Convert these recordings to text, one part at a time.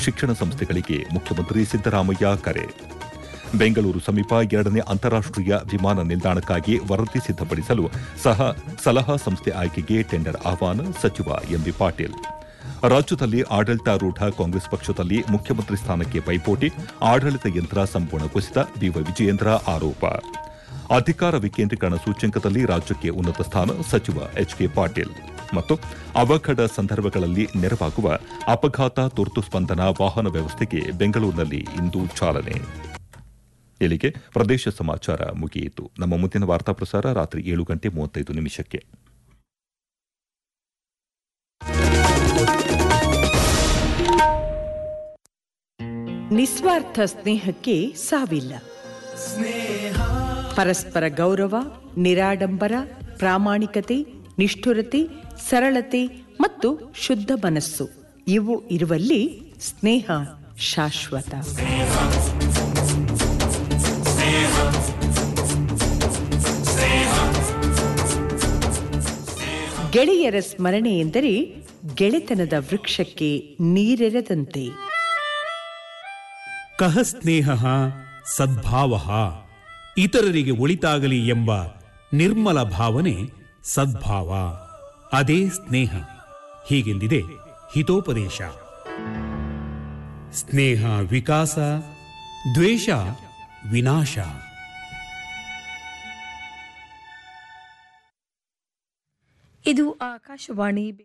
ಶಿಕ್ಷಣ ಸಂಸ್ಥೆಗಳಿಗೆ ಮುಖ್ಯಮಂತ್ರಿ ಸಿದ್ದರಾಮಯ್ಯ ಕರೆ ಬೆಂಗಳೂರು ಸಮೀಪ ಎರಡನೇ ಅಂತಾರಾಷ್ಟೀಯ ವಿಮಾನ ನಿಲ್ದಾಣಕ್ಕಾಗಿ ವರದಿ ಸಿದ್ದಪಡಿಸಲು ಸಹ ಸಲಹಾ ಸಂಸ್ಥೆ ಆಯ್ಕೆಗೆ ಟೆಂಡರ್ ಆಹ್ವಾನ ಸಚಿವ ಎಂಬಿ ಪಾಟೀಲ್ ರಾಜ್ಯದಲ್ಲಿ ಆಡಳಿತಾರೂಢ ಕಾಂಗ್ರೆಸ್ ಪಕ್ಷದಲ್ಲಿ ಮುಖ್ಯಮಂತ್ರಿ ಸ್ಥಾನಕ್ಕೆ ಪೈಪೋಟಿ ಆಡಳಿತ ಯಂತ್ರ ಸಂಪೂರ್ಣ ಕುಸಿತ ಬಿವೈ ವಿಜಯೇಂದ್ರ ಆರೋಪ ಅಧಿಕಾರ ವಿಕೇಂದ್ರೀಕರಣ ಸೂಚ್ಯಂಕದಲ್ಲಿ ರಾಜ್ಯಕ್ಕೆ ಉನ್ನತ ಸ್ಥಾನ ಸಚಿವ ಎಚ್ಕೆ ಪಾಟೀಲ್ ಮತ್ತು ಅವಘಡ ಸಂದರ್ಭಗಳಲ್ಲಿ ನೆರವಾಗುವ ಅಪಘಾತ ತುರ್ತು ಸ್ಪಂದನ ವಾಹನ ವ್ಯವಸ್ಥೆಗೆ ಬೆಂಗಳೂರಿನಲ್ಲಿ ಇಂದು ಚಾಲನೆ ಇಲ್ಲಿಗೆ ಪ್ರದೇಶ ಸಮಾಚಾರ ಮುಗಿಯಿತು ನಮ್ಮ ಮುಂದಿನ ವಾರ್ತಾ ಪ್ರಸಾರ ರಾತ್ರಿ ಏಳು ಗಂಟೆ ಮೂವತ್ತೈದು ನಿಮಿಷಕ್ಕೆ ನಿಸ್ವಾರ್ಥ ಸ್ನೇಹಕ್ಕೆ ಸಾವಿಲ್ಲ ಪರಸ್ಪರ ಗೌರವ ನಿರಾಡಂಬರ ಪ್ರಾಮಾಣಿಕತೆ ನಿಷ್ಠುರತೆ ಸರಳತೆ ಮತ್ತು ಶುದ್ಧ ಮನಸ್ಸು ಇವು ಇರುವಲ್ಲಿ ಸ್ನೇಹ ಶಾಶ್ವತ ಗೆಳೆಯರ ಸ್ಮರಣೆ ಎಂದರೆ ಗೆಳೆತನದ ವೃಕ್ಷಕ್ಕೆ ನೀರೆರೆದಂತೆ ಕಹ ಸ್ನೇಹ ಸದ್ಭಾವ ಇತರರಿಗೆ ಒಳಿತಾಗಲಿ ಎಂಬ ನಿರ್ಮಲ ಭಾವನೆ ಸದ್ಭಾವ ಅದೇ ಸ್ನೇಹ ಹೀಗೆಂದಿದೆ ಹಿತೋಪದೇಶ ಸ್ನೇಹ ವಿಕಾಸ ದ್ವೇಷ ವಿನಾಶ ಇದು ಆಕಾಶವಾಣಿ ಬೆ-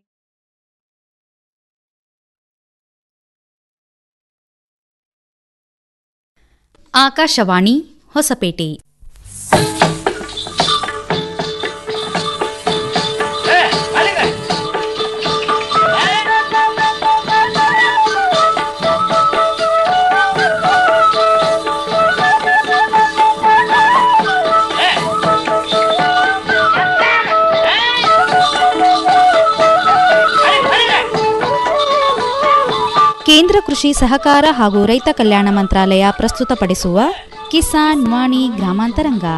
ಆಕಾಶವಾಣಿ ಹೊಸಪೇಟೆ ಕೇಂದ್ರ ಕೃಷಿ ಸಹಕಾರ ಹಾಗೂ ರೈತ ಕಲ್ಯಾಣ ಮಂತ್ರಾಲಯ ಪ್ರಸ್ತುತಪಡಿಸುವ ಕಿಸಾನ್ ವಾಣಿ ಗ್ರಾಮಾಂತರಂಗ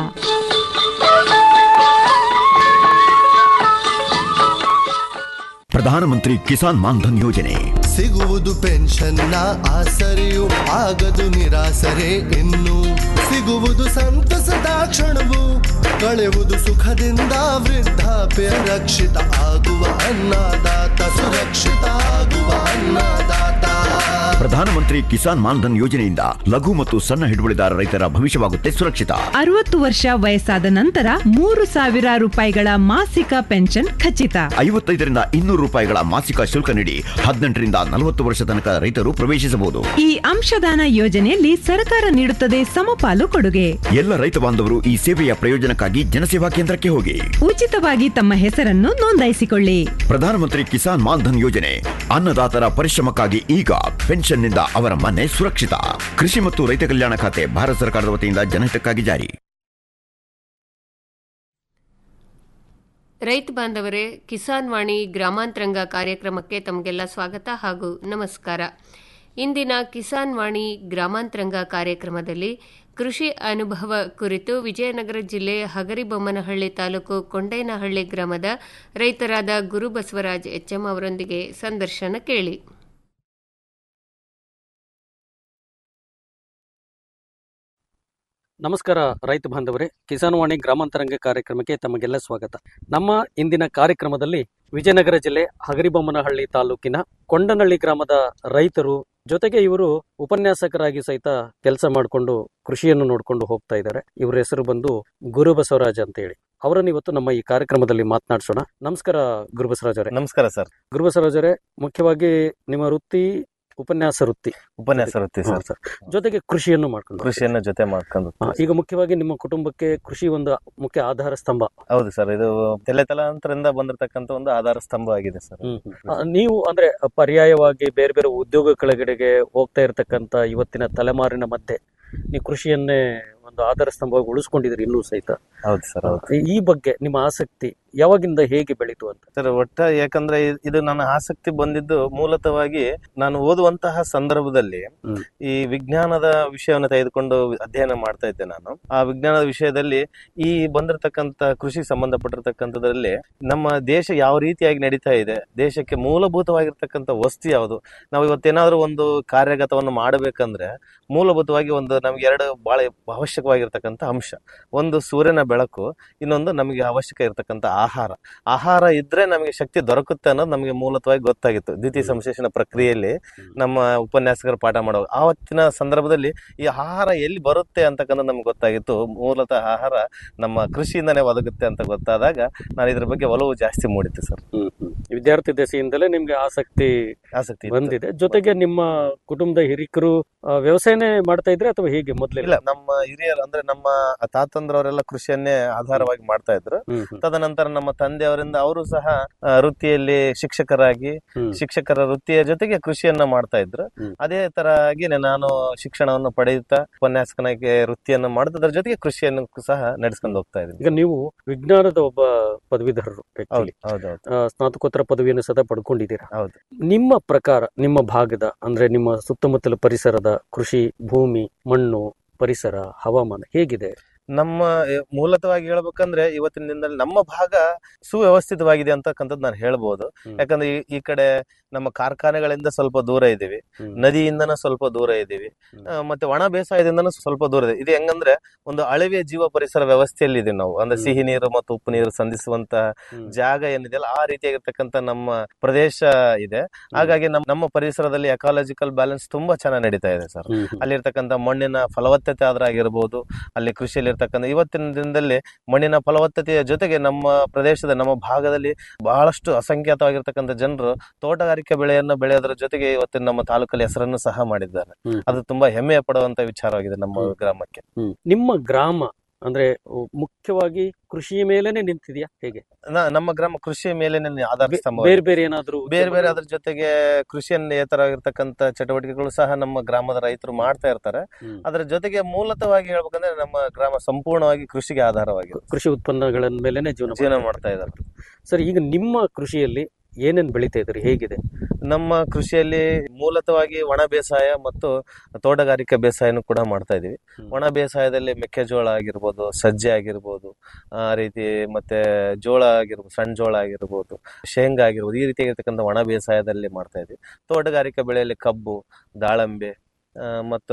ಪ್ರಧಾನಮಂತ್ರಿ ಕಿಸಾನ್ ಮಾನ್ಧನ್ ಯೋಜನೆ ಸಿಗುವುದು ಪೆನ್ಷನ್ನ ಆಸರೆಯು ಆಗದು ನಿರಾಸರೆ ಇನ್ನು ಸಿಗುವುದು ಸಂತಸದ ಕ್ಷಣವು ಕಳೆವುದು ಸುಖದಿಂದ ವೃದ್ಧಾಪ್ಯ ರಕ್ಷಿತ ಆಗುವ ಅನ್ನದಾತ ಸುರಕ್ಷಿತ ಆಗುವ ಅನ್ನದಾತ ಪ್ರಧಾನಮಂತ್ರಿ ಕಿಸಾನ್ ಮಾನ್ಧನ್ ಯೋಜನೆಯಿಂದ ಲಘು ಮತ್ತು ಸಣ್ಣ ಹಿಡುವಳಿದಾರ ರೈತರ ಭವಿಷ್ಯವಾಗುತ್ತೆ ಸುರಕ್ಷಿತ ಅರವತ್ತು ವರ್ಷ ವಯಸ್ಸಾದ ನಂತರ ಮೂರು ಸಾವಿರ ರೂಪಾಯಿಗಳ ಮಾಸಿಕ ಪೆನ್ಷನ್ ಖಚಿತ ಐವತ್ತೈದರಿಂದ ಇನ್ನೂರು ರೂಪಾಯಿಗಳ ಮಾಸಿಕ ಶುಲ್ಕ ನೀಡಿ ಹದಿನೆಂಟರಿಂದ ನಲವತ್ತು ವರ್ಷ ತನಕ ರೈತರು ಪ್ರವೇಶಿಸಬಹುದು ಈ ಅಂಶದಾನ ಯೋಜನೆಯಲ್ಲಿ ಸರ್ಕಾರ ನೀಡುತ್ತದೆ ಸಮಪಾಲು ಕೊಡುಗೆ ಎಲ್ಲ ರೈತ ಬಾಂಧವರು ಈ ಸೇವೆಯ ಪ್ರಯೋಜನಕ್ಕಾಗಿ ಜನಸೇವಾ ಕೇಂದ್ರಕ್ಕೆ ಹೋಗಿ ಉಚಿತವಾಗಿ ತಮ್ಮ ಹೆಸರನ್ನು ನೋಂದಾಯಿಸಿಕೊಳ್ಳಿ ಪ್ರಧಾನಮಂತ್ರಿ ಕಿಸಾನ್ ಮಾನ್ಧನ್ ಯೋಜನೆ ಅನ್ನದಾತರ ಪರಿಶ್ರಮಕ್ಕಾಗಿ ಈಗ ಪೆನ್ಷನ್ನಿಂದ ಅವರ ಮನೆ ಸುರಕ್ಷಿತ ಕೃಷಿ ಮತ್ತು ರೈತ ಕಲ್ಯಾಣ ಖಾತೆ ಭಾರತ ಸರ್ಕಾರದ ವತಿಯಿಂದ ಜನಹಿತಕ್ಕಾಗಿ ಜಾರಿ ರೈತ ಬಾಂಧವರೇ ಕಿಸಾನ್ ವಾಣಿ ಗ್ರಾಮಾಂತರಂಗ ಕಾರ್ಯಕ್ರಮಕ್ಕೆ ತಮಗೆಲ್ಲ ಸ್ವಾಗತ ಹಾಗೂ ನಮಸ್ಕಾರ ಇಂದಿನ ಕಿಸಾನ್ ವಾಣಿ ಗ್ರಾಮಾಂತರಂಗ ಕಾರ್ಯಕ್ರಮದಲ್ಲಿ ಕೃಷಿ ಅನುಭವ ಕುರಿತು ವಿಜಯನಗರ ಜಿಲ್ಲೆ ಹಗರಿಬೊಮ್ಮನಹಳ್ಳಿ ತಾಲೂಕು ಕೊಂಡೇನಹಳ್ಳಿ ಗ್ರಾಮದ ರೈತರಾದ ಗುರು ಬಸವರಾಜ್ ಎಚ್ಎಂ ಅವರೊಂದಿಗೆ ಸಂದರ್ಶನ ಕೇಳಿ ನಮಸ್ಕಾರ ರೈತ ಬಾಂಧವರೇ ಕಿಸಾನ್ ವಾಣಿ ಗ್ರಾಮಾಂತರಂಗ ಕಾರ್ಯಕ್ರಮಕ್ಕೆ ತಮಗೆಲ್ಲ ಸ್ವಾಗತ ನಮ್ಮ ಇಂದಿನ ಕಾರ್ಯಕ್ರಮದಲ್ಲಿ ವಿಜಯನಗರ ಜಿಲ್ಲೆ ಹಗರಿಬೊಮ್ಮನಹಳ್ಳಿ ತಾಲೂಕಿನ ಕೊಂಡನಹಳ್ಳಿ ಗ್ರಾಮದ ರೈತರು ಜೊತೆಗೆ ಇವರು ಉಪನ್ಯಾಸಕರಾಗಿ ಸಹಿತ ಕೆಲಸ ಮಾಡಿಕೊಂಡು ಕೃಷಿಯನ್ನು ನೋಡ್ಕೊಂಡು ಹೋಗ್ತಾ ಇದ್ದಾರೆ ಇವರ ಹೆಸರು ಬಂದು ಗುರು ಬಸವರಾಜ್ ಅಂತ ಹೇಳಿ ಅವರನ್ನು ಇವತ್ತು ನಮ್ಮ ಈ ಕಾರ್ಯಕ್ರಮದಲ್ಲಿ ಮಾತನಾಡಿಸೋಣ ನಮಸ್ಕಾರ ಗುರು ಬಸವರಾಜ್ ಅವರೇ ನಮಸ್ಕಾರ ಸರ್ ಗುರು ಬಸವರಾಜ್ ಅವರೇ ಮುಖ್ಯವಾಗಿ ನಿಮ್ಮ ವೃತ್ತಿ ಉಪನ್ಯಾಸ ವೃತ್ತಿ ಉಪನ್ಯಾಸ ವೃತ್ತಿ ಹಾ, ಸರ್ ಸರ್. ಜೊತೆಗೆ ಕೃಷಿಯನ್ನು ಮಾಡ್ಕೊಂಡು ಕೃಷಿಯನ್ನ ಜೊತೆ ಮಾಡ್ಕೊಂಡು ಹಾ, ಈಗ ಮುಖ್ಯವಾಗಿ ನಿಮ್ಮ ಕುಟುಂಬಕ್ಕೆ ಕೃಷಿ ಒಂದು ಮುಖ್ಯ ಆಧಾರ ಸ್ತಂಭ ಹೌದು ಸರ್ ಇದು ತಲೆ ತಲಾಂತರದಿಂದ ಬಂದಿರತಕ್ಕಂತ ಒಂದು ಆಧಾರ ಸ್ತಂಭ ಆಗಿದೆ ಸರ್ ಆ, ನೀವು ಅಂದ್ರೆ ಪರ್ಯಾಯವಾಗಿ ಬೇರೆ ಬೇರೆ ಉದ್ಯೋಗ ಕೆಳಗಡೆಗೆ ಹೋಗ್ತಾ ಇರತಕ್ಕಂತ ಇವತ್ತಿನ ತಲೆಮಾರಿನ ಮಧ್ಯೆ ನೀವು ಕೃಷಿಯನ್ನೇ ಒಂದು ಆಧಾರ ಸ್ತಂಭವಾಗಿ ಉಳಿಸ್ಕೊಂಡಿದ್ರಿ ಇನ್ನೂ ಸಹಿತ ಹೌದು ಸರ್ ಹೌದು ಈ- ಈ ಬಗ್ಗೆ ನಿಮ್ಮ ಆಸಕ್ತಿ ಯಾವಾಗಿಂದ ಹೇಗೆ ಬೆಳೀತು ಅಂತ ಸರ್ ಒಟ್ಟ ಯಾಕಂದ್ರೆ ಇ- ಇದು ನನ್ನ ಆಸಕ್ತಿ ಬಂದಿದ್ದು ಮೂಲತವಾಗಿ ನಾನು ಓದುವಂತಹ ಸಂದರ್ಭದಲ್ಲಿ ಈ ವಿಜ್ಞಾನದ ವಿಷಯವನ್ನು ತೆಗೆದುಕೊಂಡು ಅಧ್ಯಯನ ಮಾಡ್ತಾ ಇದ್ದೆ ನಾನು ಆ ವಿಜ್ಞಾನದ ವಿಷಯದಲ್ಲಿ ಈ ಬಂದಿರತಕ್ಕಂತ ಕೃಷಿ ಸಂಬಂಧಪಟ್ಟಿರ್ತಕ್ಕಂಥದ್ರಲ್ಲಿ ನಮ್ಮ ದೇಶ ಯಾವ ರೀತಿಯಾಗಿ ನಡೀತಾ ಇದೆ ದೇಶಕ್ಕೆ ಮೂಲಭೂತವಾಗಿರ್ತಕ್ಕಂಥ ವಸ್ತು ಯಾವುದು ನಾವು ಇವತ್ತೇನಾದ್ರೂ ಒಂದು ಕಾರ್ಯಗತವನ್ನು ಮಾಡಬೇಕಂದ್ರೆ ಮೂಲಭೂತವಾಗಿ ಒಂದು ನಮ್ಗೆ ಎರಡು ಬಹಳ ಅವಶ್ಯಕವಾಗಿರ್ತಕ್ಕಂಥ ಅಂಶ ಒಂದು ಸೂರ್ಯನ ಬೆಳಕು ಇನ್ನೊಂದು ನಮಗೆ ಅವಶ್ಯಕ ಇರತಕ್ಕಂಥ ಆಹಾರ ಆಹಾರ ಇದ್ರೆ ನಮಗೆ ಶಕ್ತಿ ದೊರಕುತ್ತೆ ಅನ್ನೋದು ನಮಗೆ ಮೂಲತವಾಗಿ ಗೊತ್ತಾಗಿತ್ತು ದ್ವಿತೀಯ ಸಂಶ್ಲೇಷಣ ಪ್ರಕ್ರಿಯೆಯಲ್ಲಿ ನಮ್ಮ ಉಪನ್ಯಾಸಕರು ಪಾಠ ಮಾಡೋ ಆವತ್ತಿನ ಸಂದರ್ಭದಲ್ಲಿ ಈ ಆಹಾರ ಎಲ್ಲಿ ಬರುತ್ತೆ ಅಂತಕ್ಕಂಥ ನಮ್ಗೆ ಗೊತ್ತಾಗಿತ್ತು ಮೂಲತಃ ಆಹಾರ ನಮ್ಮ ಕೃಷಿಯಿಂದನೇ ಒದಗುತ್ತೆ ಅಂತ ಗೊತ್ತಾದಾಗ ನಾನು ಇದ್ರ ಬಗ್ಗೆ ಒಲವು ಜಾಸ್ತಿ ಮೂಡಿತ್ತು ಸರ್ ವಿದ್ಯಾರ್ಥಿ ದಶೆಯಿಂದಲೇ ನಿಮ್ಗೆ ಆಸಕ್ತಿ ಆಸಕ್ತಿ ಇತ್ತು. ಬಂದಿದೆ ಜೊತೆಗೆ ನಿಮ್ಮ ಕುಟುಂಬದ ಹಿರಿಕರು ಆ, ವ್ಯವಸಾಯನೇ ಮಾಡ್ತಾ ಇದ್ರೆ ಅಥವಾ ಹೇಗೆ ಮೊದಲೇ ಇಲ್ಲ ನಮ್ಮ ಹಿರಿಯರು ಅಂದ್ರೆ ನಮ್ಮ ತಾತಂದ್ರವರೆಲ್ಲ ಕೃಷಿಯನ್ನೇ ಆಧಾರವಾಗಿ ಮಾಡ್ತಾ ಇದ್ರು ತದನಂತರ ನಮ್ಮ ತಂದೆಯವರಿಂದ ಅವರು ಸಹ ಆ, ವೃತ್ತಿಯಲ್ಲಿ ಶಿಕ್ಷಕರಾಗಿ ಶಿಕ್ಷಕರ ವೃತ್ತಿಯ ಜೊತೆಗೆ ಕೃಷಿಯನ್ನ ಮಾಡ್ತಾ ಇದ್ರು ಅದೇ ತರವಾಗಿ ನಾನು ಶಿಕ್ಷಣವನ್ನು ಪಡೆಯುತ್ತಾ ಉಪನ್ಯಾಸಕನಾಗಿ ವೃತ್ತಿಯನ್ನು ಮಾಡುವುದರ ಜೊತೆಗೆ ಕೃಷಿಯನ್ನು ಸಹ ನಡೆಸ್ಕೊಂಡು ಹೋಗ್ತಾ ಇದ್ದೀನಿ ಈಗ ನೀವು ವಿಜ್ಞಾನದ ಒಬ್ಬ ಪದವೀಧರರು actually. ಹೌದೌದು ಆ, ಸ್ನಾತಕೋತ್ತರ ಪದವಿಯನ್ನು ಸದಾ ಪಡ್ಕೊಂಡಿದ್ದೀರಾ ಹೌದು ನಿಮ್ಮ ಪ್ರಕಾರ ನಿಮ್ಮ ಭಾಗದ ಅಂದ್ರೆ ನಿಮ್ಮ ಸುತ್ತಮುತ್ತಲ ಪರಿಸರದ ಕೃಷಿ ಭೂಮಿ ಮಣ್ಣು ಪರಿಸರ ಹವಾಮಾನ ಹೇಗಿದೆ ನಮ್ಮ ಎ, ಮೂಲತವಾಗಿ ಹೇಳ್ಬೇಕಂದ್ರೆ ಇವತ್ತಿನ ದಿನದಲ್ಲಿ ನಮ್ಮ ಭಾಗ ಸುವ್ಯವಸ್ಥಿತವಾಗಿದೆ ಅಂತಕ್ಕಂಥದ್ದು ನಾನು ಹೇಳ್ಬೋದು ಯಾಕಂದ್ರೆ ಈ- ಈ ಕಡೆ ನಮ್ಮ ಕಾರ್ಖಾನೆಗಳಿಂದ ಸ್ವಲ್ಪ ದೂರ ಇದ್ದೀವಿ ನದಿಯಿಂದನೂ ಸ್ವಲ್ಪ ದೂರ ಇದ್ದೀವಿ ಆ, ಮತ್ತೆ ಒಣ ಬೇಸಾಯದಿಂದನೂ ಸ್ವಲ್ಪ ದೂರ ಇದೆ ಇದು ಹೆಂಗಂದ್ರೆ ಒಂದು ಅಳವೆ ಜೀವ ಪರಿಸರ ವ್ಯವಸ್ಥೆಯಲ್ಲಿ ಇದೀವಿ ನಾವು ಅಂದ್ರೆ ಸಿಹಿ ನೀರು ಮತ್ತು ಉಪ್ಪು ನೀರು ಸಂಧಿಸುವಂತ ಜಾಗ ಏನಿದೆಯಲ್ಲ ಆ ರೀತಿಯಾಗಿರ್ತಕ್ಕಂಥ ನಮ್ಮ ಪ್ರದೇಶ ಇದೆ ಹಾಗಾಗಿ ನಮ್ಮ ನಮ್ಮ ಪರಿಸರದಲ್ಲಿ ಎಕಾಲಜಿಕಲ್ ಬ್ಯಾಲೆನ್ಸ್ ತುಂಬಾ ಚೆನ್ನಾಗಿ ನಡೀತಾ ಇದೆ ಸರ್ ಅಲ್ಲಿರ್ತಕ್ಕಂಥ ಮಣ್ಣಿನ ಫಲವತ್ತತೆ ಆದ್ರೆ ಆಗಿರ್ಬೋದು ಅಲ್ಲಿ ಕೃಷಿಯಲ್ಲಿ ಇರ್ತಕ್ಕಂಥ ಇವತ್ತಿನ ದಿನದಲ್ಲಿ ಮಣ್ಣಿನ ಫಲವತ್ತತೆಯ ಜೊತೆಗೆ ನಮ್ಮ ಪ್ರದೇಶದ ನಮ್ಮ ಭಾಗದಲ್ಲಿ ಬಹಳಷ್ಟು ಅಸಂಖ್ಯಾತವಾಗಿರ್ತಕ್ಕಂಥ ಜನರು ತೋಟಗಾರಿಕೆ ಬೆಳೆಯನ್ನು ಬೆಳೆಯೋದ್ರ ಜೊತೆಗೆ ಇವತ್ತಿನ ನಮ್ಮ ತಾಲೂಕಲ್ಲಿ ಹೆಸರನ್ನು ಸಹ ಮಾಡಿದ್ದಾರೆ ಅದು ತುಂಬಾ ಹೆಮ್ಮೆ ಪಡುವಂತ ವಿಚಾರವಾಗಿದೆ ನಮ್ಮ ಗ್ರಾಮಕ್ಕೆ ನಿಮ್ಮ ಗ್ರಾಮ ಅಂದ್ರೆ ಉ, ಮುಖ್ಯವಾಗಿ ಕೃಷಿಯ ಮೇಲೆನೆ ನಿಂತಿದ್ಯಾ ಹೇಗೆ ನ- ನಮ್ಮ ಗ್ರಾಮ ಕೃಷಿಯ ಮೇಲೆ ಆಧಾರ ಸ್ತಂಭ ಬೇರೆ ಬೇರೆ ಏನಾದ್ರು ಬೇರೆ ಬೇರೆ ಅದ್ರ ಜೊತೆಗೆ ಕೃಷಿಯನ್ನೇತರವಾಗಿರ್ತಕ್ಕಂಥ ಚಟುವಟಿಕೆಗಳು ಸಹ ನಮ್ಮ ಗ್ರಾಮದ ರೈತರು ಮಾಡ್ತಾ ಇರ್ತಾರೆ ಅದ್ರ ಜೊತೆಗೆ ಮೂಲತವಾಗಿ ಹೇಳ್ಬೇಕಂದ್ರೆ ನಮ್ಮ ಗ್ರಾಮ ಸಂಪೂರ್ಣವಾಗಿ ಕೃಷಿಗೆ ಆಧಾರವಾಗಿದೆ ಕೃಷಿ ಉತ್ಪನ್ನಗಳ ಮೇಲೆನೆ ಜೀವನ ಜೀವನ ಮಾಡ್ತಾ ಮಾಡ್ತಾ ಇದ್ದಾರೆ ಸರ್ ಈಗ ನಿಮ್ಮ ಕೃಷಿಯಲ್ಲಿ ಏನೇನ್ ಬೆಳಿತಾ ಇದ್ರಿ ಹೇಗಿದೆ ನಮ್ಮ ಕೃಷಿಯಲ್ಲಿ ಮೂಲತವಾಗಿ ಒಣ ಬೇಸಾಯ ಮತ್ತು ತೋಟಗಾರಿಕೆ ಬೇಸಾಯನೂ ಕೂಡ ಮಾಡ್ತಾ ಇದೀವಿ ಒಣ ಬೇಸಾಯದಲ್ಲಿ ಮೆಕ್ಕೆಜೋಳ ಆಗಿರ್ಬೋದು ಸಜ್ಜೆ ಆಗಿರ್ಬೋದು ಆ ರೀತಿ ಮತ್ತೆ ಜೋಳ ಆಗಿರ್ಬೋದು ಸಣ್ಣ ಜೋಳ ಆಗಿರ್ಬೋದು ಶೇಂಗಾ ಆಗಿರ್ಬೋದು ಈ ರೀತಿಯಾಗಿರ್ತಕ್ಕಂಥ ಒಣ ಬೇಸಾಯದಲ್ಲಿ ಮಾಡ್ತಾ ಇದೀವಿ ತೋಟಗಾರಿಕೆ ಬೆಳೆಯಲ್ಲಿ ಕಬ್ಬು ದಾಳಂಬೆ ಆ, ಮತ್ತು